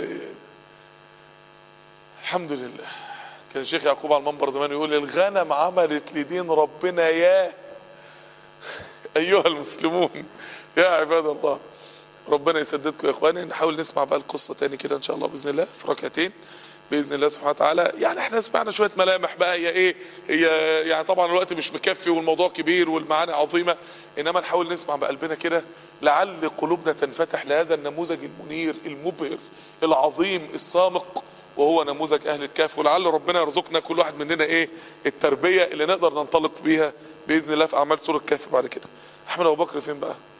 الحمد لله كان الشيخ يعقوب على المنبر زمان يقول الغنم عملت لدين ربنا يا ايها المسلمون يا عباد الله ربنا يسددكم يا اخواني نحاول نسمع بقى القصة تاني كده ان شاء الله باذن الله في ركعتين باذن الله سبحانه وتعالى يعني احنا سمعنا شويه ملامح بقى هي ايه هي يعني طبعا الوقت مش مكفي والموضوع كبير والمعاني عظيمه انما نحاول نسمع بقلبنا كده لعل قلوبنا تنفتح لهذا النموذج المنير المبهر العظيم السامق وهو نموذج اهل الكهف ولعل ربنا يرزقنا كل واحد مننا ايه التربيه اللي نقدر ننطلق بيها باذن الله في اعمال سوره الكهف بعد كده احمد ابو بكر فين بقى